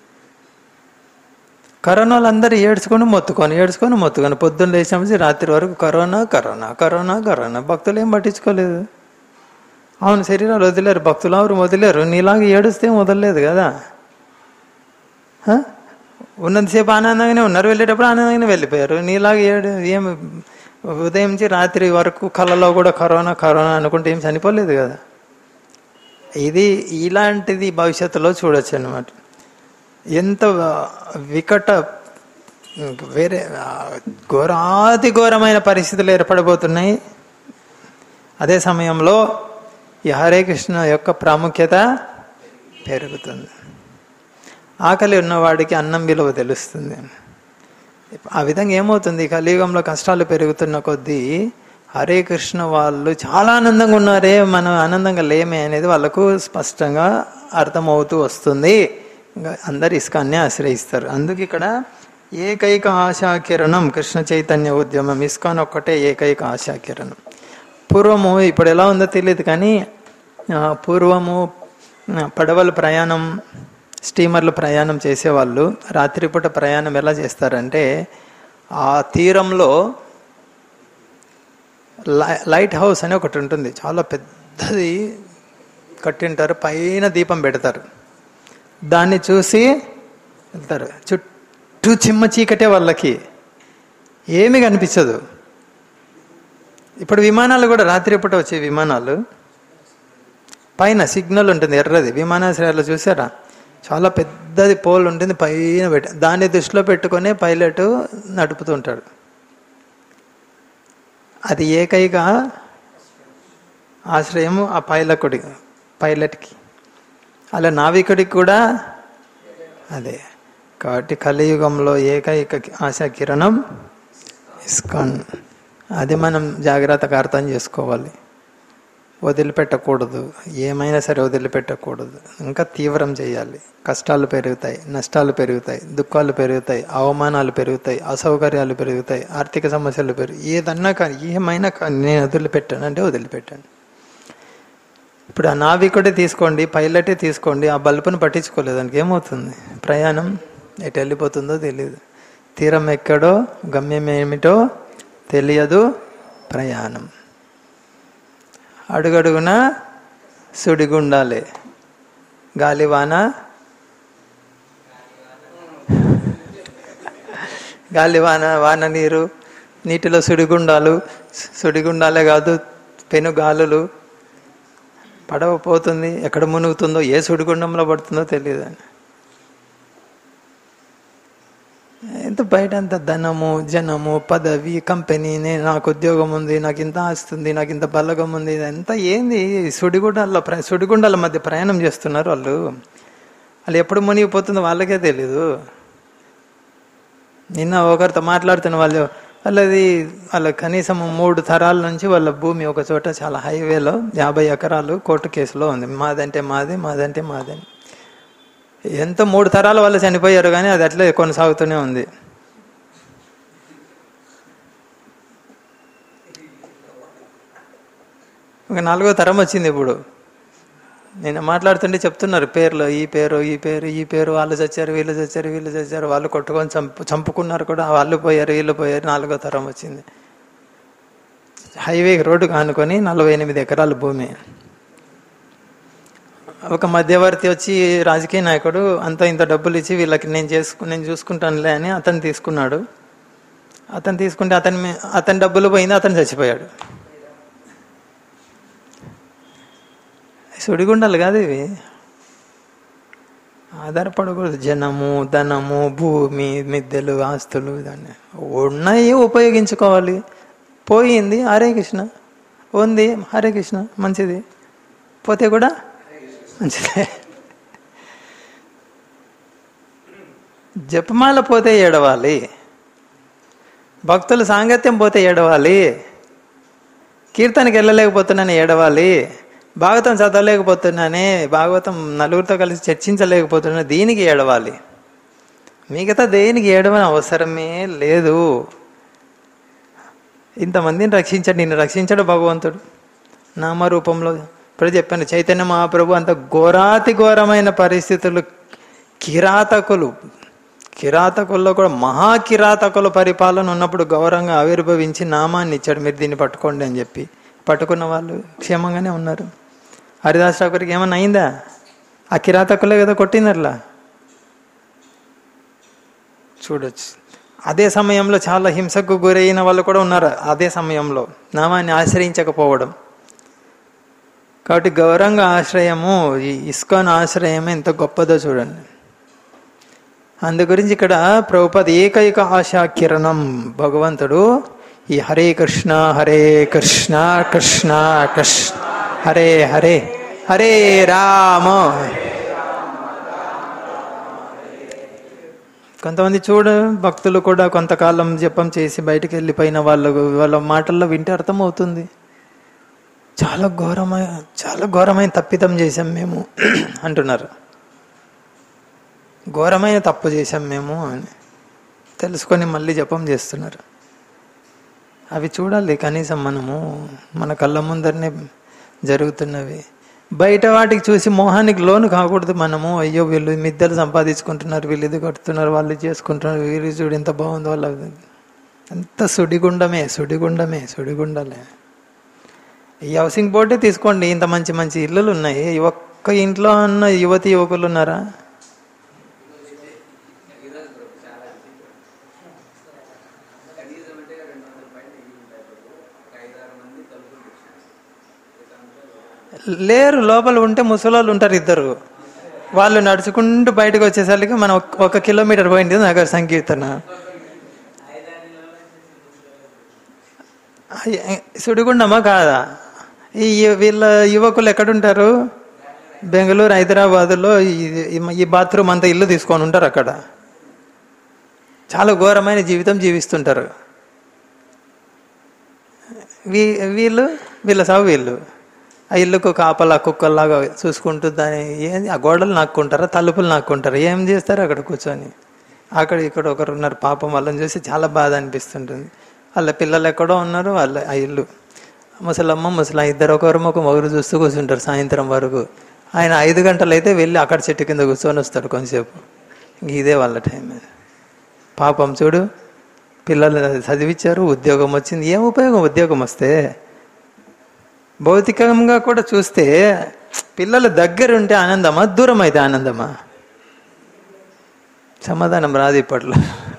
కరోనాలు అందరూ ఏడ్చుకొని మొత్తుకొని ఏడ్చుకొని మొత్తుకొని పొద్దున్న లేచినప్పుడు రాత్రి వరకు కరోనా కరోనా కరోనా కరోనా భక్తులు ఏం పట్టించుకోలేదు అవును శరీరాలు వదిలేరు భక్తులు ఎవరు వదిలేరు నీలాగా ఏడుస్తే ఏం వదలలేదు కదా హ? ఉన్నంతసేపు ఆనందంగానే ఉన్నారు వెళ్ళేటప్పుడు ఆనందంగానే వెళ్ళిపోయారు నీలాగా ఏడు ఏం ఉదయం నుంచి రాత్రి వరకు కళ్ళలో కూడా కరోనా కరోనా అనుకుంటే ఏం చనిపోలేదు కదా ఇది ఇలాంటిది భవిష్యత్తులో చూడొచ్చు అనమాట ఎంత వికట వేరే ఘోరాతి ఘోరమైన పరిస్థితులు ఏర్పడబోతున్నాయి అదే సమయంలో ఈ హరే కృష్ణ యొక్క ప్రాముఖ్యత పెరుగుతుంది ఆకలి ఉన్నవాడికి అన్నం విలువ తెలుస్తుంది ఆ విధంగా ఏమవుతుంది ఈ కలియుగంలో కష్టాలు పెరుగుతున్న కొద్దీ హరే కృష్ణ వాళ్ళు చాలా ఆనందంగా ఉన్నారే మనం ఆనందంగా లేమే అనేది వాళ్ళకు స్పష్టంగా అర్థమవుతూ వస్తుంది ఇంకా అందరు ఇస్కాన్నే ఆశ్రయిస్తారు అందుకు ఇక్కడ ఏకైక ఆశా కిరణం కృష్ణ చైతన్య ఉద్యమం ఇస్కాన్ ఒక్కటే ఏకైక ఆశా కిరణం పూర్వము ఇప్పుడు ఎలా ఉందో తెలియదు కానీ ఆ, పూర్వము ఆ, పడవల ప్రయాణం స్టీమర్లు ప్రయాణం చేసేవాళ్ళు రాత్రిపూట ప్రయాణం ఎలా చేస్తారంటే ఆ తీరంలో లై- లైట్ హౌస్ అని ఒకటి ఉంటుంది చాలా పెద్దది కట్టింటారు పైన దీపం పెడతారు దాన్ని చూసి వెళ్తారు చుట్టూ చిమ్మ చీకటే వాళ్ళకి ఏమీ కనిపించదు ఇప్పుడు విమానాలు కూడా రాత్రిపూట వచ్చే విమానాలు పైన సిగ్నల్ ఉంటుంది ఎర్రది విమానాశ్రయాలు చూసారా చాలా పెద్దది పోల్ ఉంటుంది పైన పెట్టి దాన్ని దృష్టిలో పెట్టుకొని పైలట్ నడుపుతుంటాడు అది ఏకైక ఆశ్రయము ఆ పైలకుడి పైలట్కి అలా నావికుడికి కూడా అదే కాబట్టి కలియుగంలో ఏకైక ఆశా కిరణం ఇస్కాన్ అది మనం జాగ్రత్తగా అర్థం చేసుకోవాలి వదిలిపెట్టకూడదు ఏమైనా సరే వదిలిపెట్టకూడదు ఇంకా తీవ్రం చేయాలి కష్టాలు పెరుగుతాయి నష్టాలు పెరుగుతాయి దుఃఖాలు పెరుగుతాయి అవమానాలు పెరుగుతాయి అసౌకర్యాలు పెరుగుతాయి ఆర్థిక సమస్యలు పెరుగు ఏదన్నా కానీ ఏమైనా కానీ నేను వదిలిపెట్టాను అంటే వదిలిపెట్టాను ఇప్పుడు ఆ నావికుడే తీసుకోండి పైలటే తీసుకోండి ఆ బల్బును పట్టించుకోలేదు దానికి ఏమవుతుంది ప్రయాణం ఎటు వెళ్ళిపోతుందో తెలియదు తీరం ఎక్కడో గమ్యం ఏమిటో తెలియదు ప్రయాణం అడుగడుగున సుడిగుండాలే గాలివాన గాలివాన వాన నీరు నీటిలో సుడిగుండాలు సుడిగుండాలే కాదు పెనుగాలులు పడవ పోతుంది ఎక్కడ మునుగుతుందో ఏ సుడిగుండంలో పడుతుందో తెలియదు అని ఎంత బయట అంత ధనము జనము పదవి కంపెనీ నేను నాకు ఉద్యోగం ఉంది నాకు ఇంత ఆస్తుంది నాకు ఇంత బలగం ఉంది ఇదంతా ఏంది సుడిగుండాల ప్ర సుడిగుండాల మధ్య ప్రయాణం చేస్తున్నారు వాళ్ళు వాళ్ళు ఎప్పుడు మునిగిపోతుందో వాళ్ళకే తెలీదు నిన్న ఒకరితో మాట్లాడుతున్న వాళ్ళు వాళ్ళది వాళ్ళ కనీసం మూడు తరాల నుంచి వాళ్ళ భూమి ఒక చోట చాలా హైవేలో యాభై ఎకరాలు కోర్టు కేసులో ఉంది మాదంటే మాది మాదంటే మాది అని. ఎంత మూడు తరాల వాళ్ళు చనిపోయారు కానీ అది అట్లే కొనసాగుతూనే ఉంది ఒక నాలుగో తరం వచ్చింది ఇప్పుడు నేను మాట్లాడుతుంటే చెప్తున్నారు పేర్లు ఈ పేరు ఈ పేరు ఈ పేరు వాళ్ళు చచ్చారు వీళ్ళు చచ్చారు వీళ్ళు చచ్చారు వాళ్ళు కొట్టుకొని చంపు చంపుకున్నారు కూడా వాళ్ళు పోయారు వీళ్ళు పోయారు నాలుగో తరం వచ్చింది హైవే రోడ్డు కానుకొని నలభై ఎనిమిది ఎకరాల భూమి ఒక మధ్యవర్తి వచ్చి రాజకీయ నాయకుడు అంత ఇంత డబ్బులు ఇచ్చి వీళ్ళకి నేను చేసుకు నేను చూసుకుంటానులే అని అతను తీసుకున్నాడు అతను తీసుకుంటే అతని మీ- అతని డబ్బులు పోయింది అతను చచ్చిపోయాడు సుడిగుండాలు కాదు ఇవి ఆధారపడకూడదు జనము ధనము భూమి మిద్దెలు ఆస్తులు దాన్ని ఉన్నాయి ఉపయోగించుకోవాలి పోయింది హరే కృష్ణ ఉంది హరే కృష్ణ మంచిది పోతే కూడా మంచిదే జపమాల పోతే ఏడవాలి భక్తుల సాంగత్యం పోతే ఏడవాలి కీర్తనకి వెళ్ళలేకపోతున్నాను ఏడవాలి భాగవతం చదవలేకపోతున్నానే భాగవతం నలుగురితో కలిసి చర్చించలేకపోతున్నా దీనికి ఏడవాలి మిగతా దేనికి ఏడవని అవసరమే లేదు ఇంతమందిని రక్షించాడు నిన్ను రక్షించాడు భగవంతుడు నామరూపంలో ఇప్పుడు చెప్పాను చైతన్య మహాప్రభు అంత ఘోరాతి ఘోరమైన పరిస్థితులు కిరాతకులు కిరాతకుల్లో కూడా మహా కిరాతకుల పరిపాలన ఉన్నప్పుడు గౌరవంగా ఆవిర్భవించి నామాన్ని ఇచ్చాడు మీరు దీన్ని పట్టుకోండి అని చెప్పి పట్టుకున్న వాళ్ళు క్షేమంగానే ఉన్నారు హరిదాస్ ఠాకూర్కి ఏమన్నా అయిందా ఆ కిరాతకులే కదా కొట్టిందర్లా చూడొచ్చు అదే సమయంలో చాలా హింసకు గురైన వాళ్ళు కూడా ఉన్నారు అదే సమయంలో నామాన్ని ఆశ్రయించకపోవడం కాబట్టి గౌరంగ ఆశ్రయము ఈ ఇస్కాన్ ఆశ్రయం ఎంత గొప్పదో చూడండి అందు గురించి ఇక్కడ ప్రభుపద ఏకైక ఆశా కిరణం భగవంతుడు ఈ హరే కృష్ణ హరే కృష్ణ కృష్ణ కృష్ణ హరే హరే హరే రామ కొంతమంది చూడు భక్తులు కూడా కొంతకాలం జపం చేసి బయటికి వెళ్ళిపోయిన వాళ్ళు వాళ్ళ మాటల్లో వింటే అర్థమవుతుంది చాలా ఘోరమైన చాలా ఘోరమైన తప్పిదం చేశాం మేము అంటున్నారు ఘోరమైన తప్పు చేశాం మేము అని తెలుసుకొని మళ్ళీ జపం చేస్తున్నారు అవి చూడాలి కనీసం మనము మన కళ్ళ ముందరనే జరుగుతున్నవి బయట వాటికి చూసి మోహానికి లోను కాకూడదు మనము అయ్యో వీళ్ళు మిద్దెలు సంపాదించుకుంటున్నారు వీళ్ళు ఇది కడుతున్నారు వాళ్ళు ఇది చేసుకుంటున్నారు వీళ్ళు చూడు ఎంత బాగుందో వాళ్ళ అంత సుడిగుండమే సుడిగుండమే సుడిగుండలే ఈ హౌసింగ్ బోర్డే తీసుకోండి ఇంత మంచి మంచి ఇల్లులు ఉన్నాయి ఈ ఒక్క ఇంట్లో అన్న యువతి యువకులు ఉన్నారా లేరు లోపల ఉంటే ముసలోళ్ళు ఉంటారు ఇద్దరు వాళ్ళు నడుచుకుంటూ బయటకు వచ్చేసరికి మనం ఒక- ఒక కిలోమీటర్ పోయింది నగర సంకీర్తన అయ్య- సుడిగుండమా కాదా ఈ వీళ్ళ యువకులు ఎక్కడుంటారు బెంగళూరు హైదరాబాదులో ఈ- ఈ- ఈ బాత్రూమ్ అంతా ఇల్లు తీసుకొని ఉంటారు అక్కడ చాలా ఘోరమైన జీవితం జీవిస్తుంటారు వీ వీళ్ళు వీళ్ళ సాగు వీళ్ళు ఆ ఇల్లుకు కాపలా కుక్కల్లాగా చూసుకుంటూ దాని ఏం ఆ గోడలు నాక్కుంటారా తలుపులు నాక్కుంటారా ఏం చేస్తారు అక్కడ కూర్చొని అక్కడ ఇక్కడ ఒకరు ఉన్నారు పాపం వాళ్ళని చూసి చాలా బాధ అనిపిస్తుంటుంది వాళ్ళ పిల్లలు ఎక్కడో ఉన్నారు వాళ్ళ ఆ ఇల్లు ముసలమ్మ ముసలా ఇద్దరు ఒకరు ఒక మొగురు చూస్తూ కూర్చుంటారు సాయంత్రం వరకు ఆయన ఐదు గంటలు అయితే వెళ్ళి అక్కడ చెట్టు కింద కూర్చొని వస్తాడు కొంచెంసేపు ఇంక ఇదే వాళ్ళ టైం పాపం చూడు పిల్లలు చదివించారు ఉద్యోగం వచ్చింది ఏం ఉపయోగం ఉద్యోగం వస్తే భౌతికంగా కూడా చూస్తే పిల్లల దగ్గర ఉంటే ఆనందమా దూరం అయితే ఆనందమా సమాధానం రాదు ఇప్పట్లో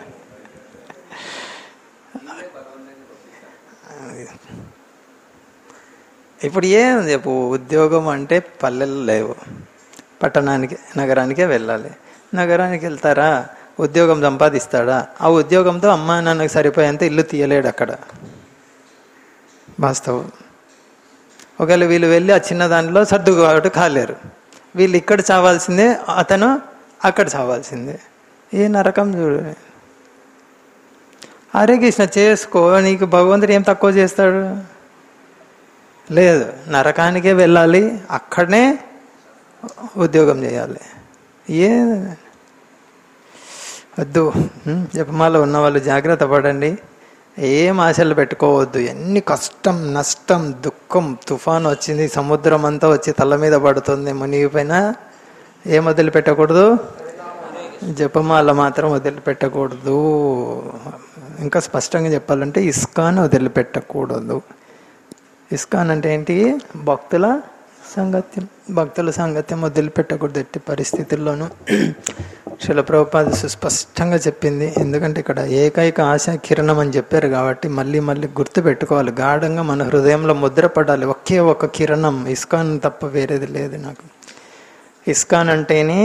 ఇప్పుడు ఏం చెప్పు ఉద్యోగం అంటే పల్లెలు లేవు పట్టణానికి నగరానికే వెళ్ళాలి నగరానికి వెళ్తారా ఉద్యోగం సంపాదిస్తాడా ఆ ఉద్యోగంతో అమ్మా నాన్నకు సరిపోయేంత ఇల్లు తీయలేడు అక్కడ వాస్తవం ఒకవేళ వీళ్ళు వెళ్ళి ఆ చిన్న దాంట్లో సర్దుబాటు కాలేరు వీళ్ళు ఇక్కడ చావాల్సిందే అతను అక్కడ చావాల్సిందే ఏ నరకం చూడు హరే కృష్ణ చేసుకో నీకు భగవంతుడు ఏం తక్కువ చేస్తాడు లేదు నరకానికే వెళ్ళాలి అక్కడనే ఉద్యోగం చేయాలి ఏ వద్దు ఉం? జపమాల ఉన్న వాళ్ళు జాగ్రత్త పడండి ఏం ఆశలు పెట్టుకోవద్దు ఎన్ని కష్టం నష్టం దుఃఖం తుఫాన్ వచ్చింది సముద్రం అంతా వచ్చి తల మీద పడుతుంది మునిగిపోయినా ఏం వదిలిపెట్టకూడదు జపమాల మాత్రం వదిలిపెట్టకూడదు ఇంకా స్పష్టంగా చెప్పాలంటే ఇస్కాన్ వదిలిపెట్టకూడదు ఇస్కాన్ అంటే ఏంటి భక్తుల సంగత్యం భక్తుల సంగత్యం వదిలిపెట్టకూడదు ఎట్టి పరిస్థితుల్లోనూ శిల ప్రభుపాద సుస్పష్టంగా చెప్పింది ఎందుకంటే ఇక్కడ ఏకైక ఆశ కిరణం అని చెప్పారు కాబట్టి మళ్ళీ మళ్ళీ గుర్తు పెట్టుకోవాలి గాఢంగా మన హృదయంలో ముద్ర పడాలి ఒకే ఒక కిరణం ఇస్కాన్ తప్ప వేరేది లేదు నాకు ఇస్కాన్ అంటేనే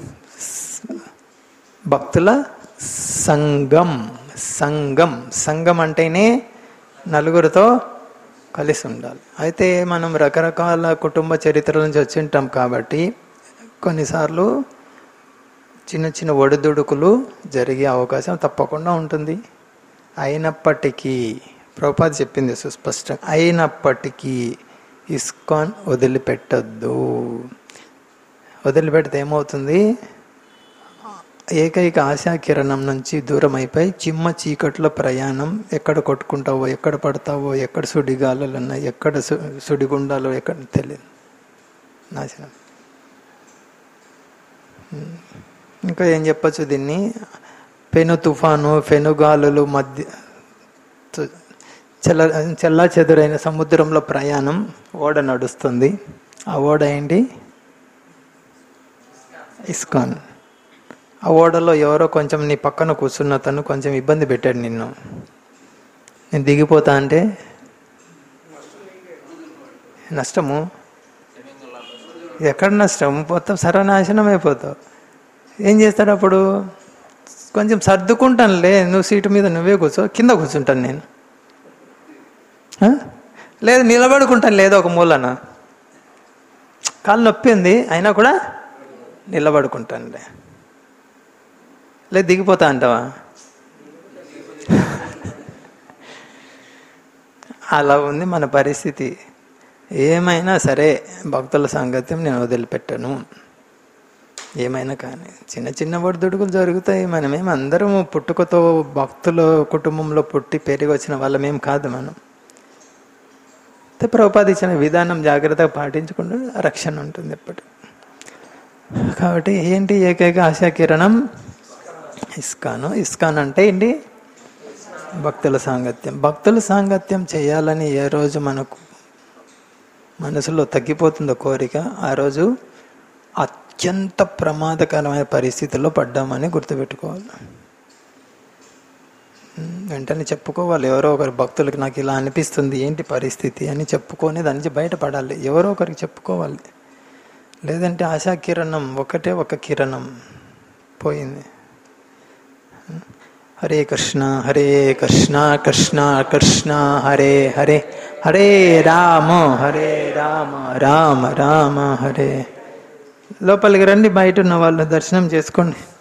భక్తుల సంఘం సంఘం సంఘం అంటేనే నలుగురితో కలిసి ఉండాలి అయితే మనం రకరకాల కుటుంబ చరిత్రల నుంచి వచ్చి ఉంటాం కాబట్టి కొన్నిసార్లు చిన్న చిన్న ఒడిదుడుకులు జరిగే అవకాశం తప్పకుండా ఉంటుంది అయినప్పటికీ ప్రభుపాద చెప్పింది సుస్పష్టంగా అయినప్పటికీ ఇస్కాన్ వదిలిపెట్టద్దు వదిలిపెడితే ఏమవుతుంది ఏకైక ఆశా కిరణం నుంచి దూరం అయిపోయి చిమ్మ చీకట్లో ప్రయాణం ఎక్కడ కొట్టుకుంటావో ఎక్కడ పడతావో ఎక్కడ సుడిగాలులు ఉన్నాయి ఎక్కడ సు సుడిగుండాలో ఎక్కడ తెలియదు నాశనం ఉమ్. ఇంకా ఏం చెప్పచ్చు దీన్ని పెను తుఫాను పెనుగాలులు మధ్య తు- చెల్ల చెల్లా చెదురైన సముద్రంలో ప్రయాణం ఓడ నడుస్తుంది ఆ ఓడ ఏంటి ఇస్కాన్ ఆ ఓడలో ఎవరో కొంచెం నీ పక్కన కూర్చున్న తను కొంచెం ఇబ్బంది పెట్టాడు నిన్ను నేను దిగిపోతా అంటే నష్టము ఎక్కడ నష్టం మొత్తం సర్వనాశనం అయిపోతావు ఏం చేస్తాడు అప్పుడు కొంచెం సర్దుకుంటానులే నువ్వు సీటు మీద నువ్వే కూర్చో కింద కూర్చుంటాను నేను ఆ? లేదు నిలబడుకుంటాను లేదో ఒక మూలన కాలు నొప్పి ఉంది అయినా కూడా నిలబడుకుంటానులే లేదు దిగిపోతా అంటావా అలా ఉంది మన పరిస్థితి ఏమైనా సరే భక్తుల సాంగత్యం నేను వదిలిపెట్టను ఏమైనా కానీ చిన్న చిన్న ఒడిదుడుకులు జరుగుతాయి మనమేం అందరం పుట్టుకతో భక్తుల కుటుంబంలో పుట్టి పెరిగి వచ్చిన వాళ్ళమేం కాదు మనం అయితే ప్రభుపాద ఇచ్చిన విధానం జాగ్రత్తగా పాటించకుండా రక్షణ ఉంటుంది ఎప్పటి కాబట్టి ఏంటి ఏకైక ఆశా కిరణం ఇస్కాను ఇస్కాన్ అంటే ఏంటి భక్తుల సాంగత్యం భక్తుల సాంగత్యం చేయాలని ఏ రోజు మనకు మనసులో తగ్గిపోతుందో కోరిక ఆ రోజు అత్యంత ప్రమాదకరమైన పరిస్థితుల్లో పడ్డామని గుర్తుపెట్టుకోవాలి ఉమ్, వెంటనే చెప్పుకోవాలి ఎవరో ఒకరు భక్తులకి నాకు ఇలా అనిపిస్తుంది ఏంటి పరిస్థితి అని చెప్పుకొని దాని నుంచి బయటపడాలి ఎవరో ఒకరికి చెప్పుకోవాలి లేదంటే ఆశా కిరణం ఒకటే ఒక కిరణం పోయింది హరే కృష్ణ హరే కృష్ణ కృష్ణ కృష్ణ హరే హరే హరే రామ హరే రామ రామ రామ హరే లోపలికి రండి బయట ఉన్న వాళ్ళు దర్శనం చేసుకోండి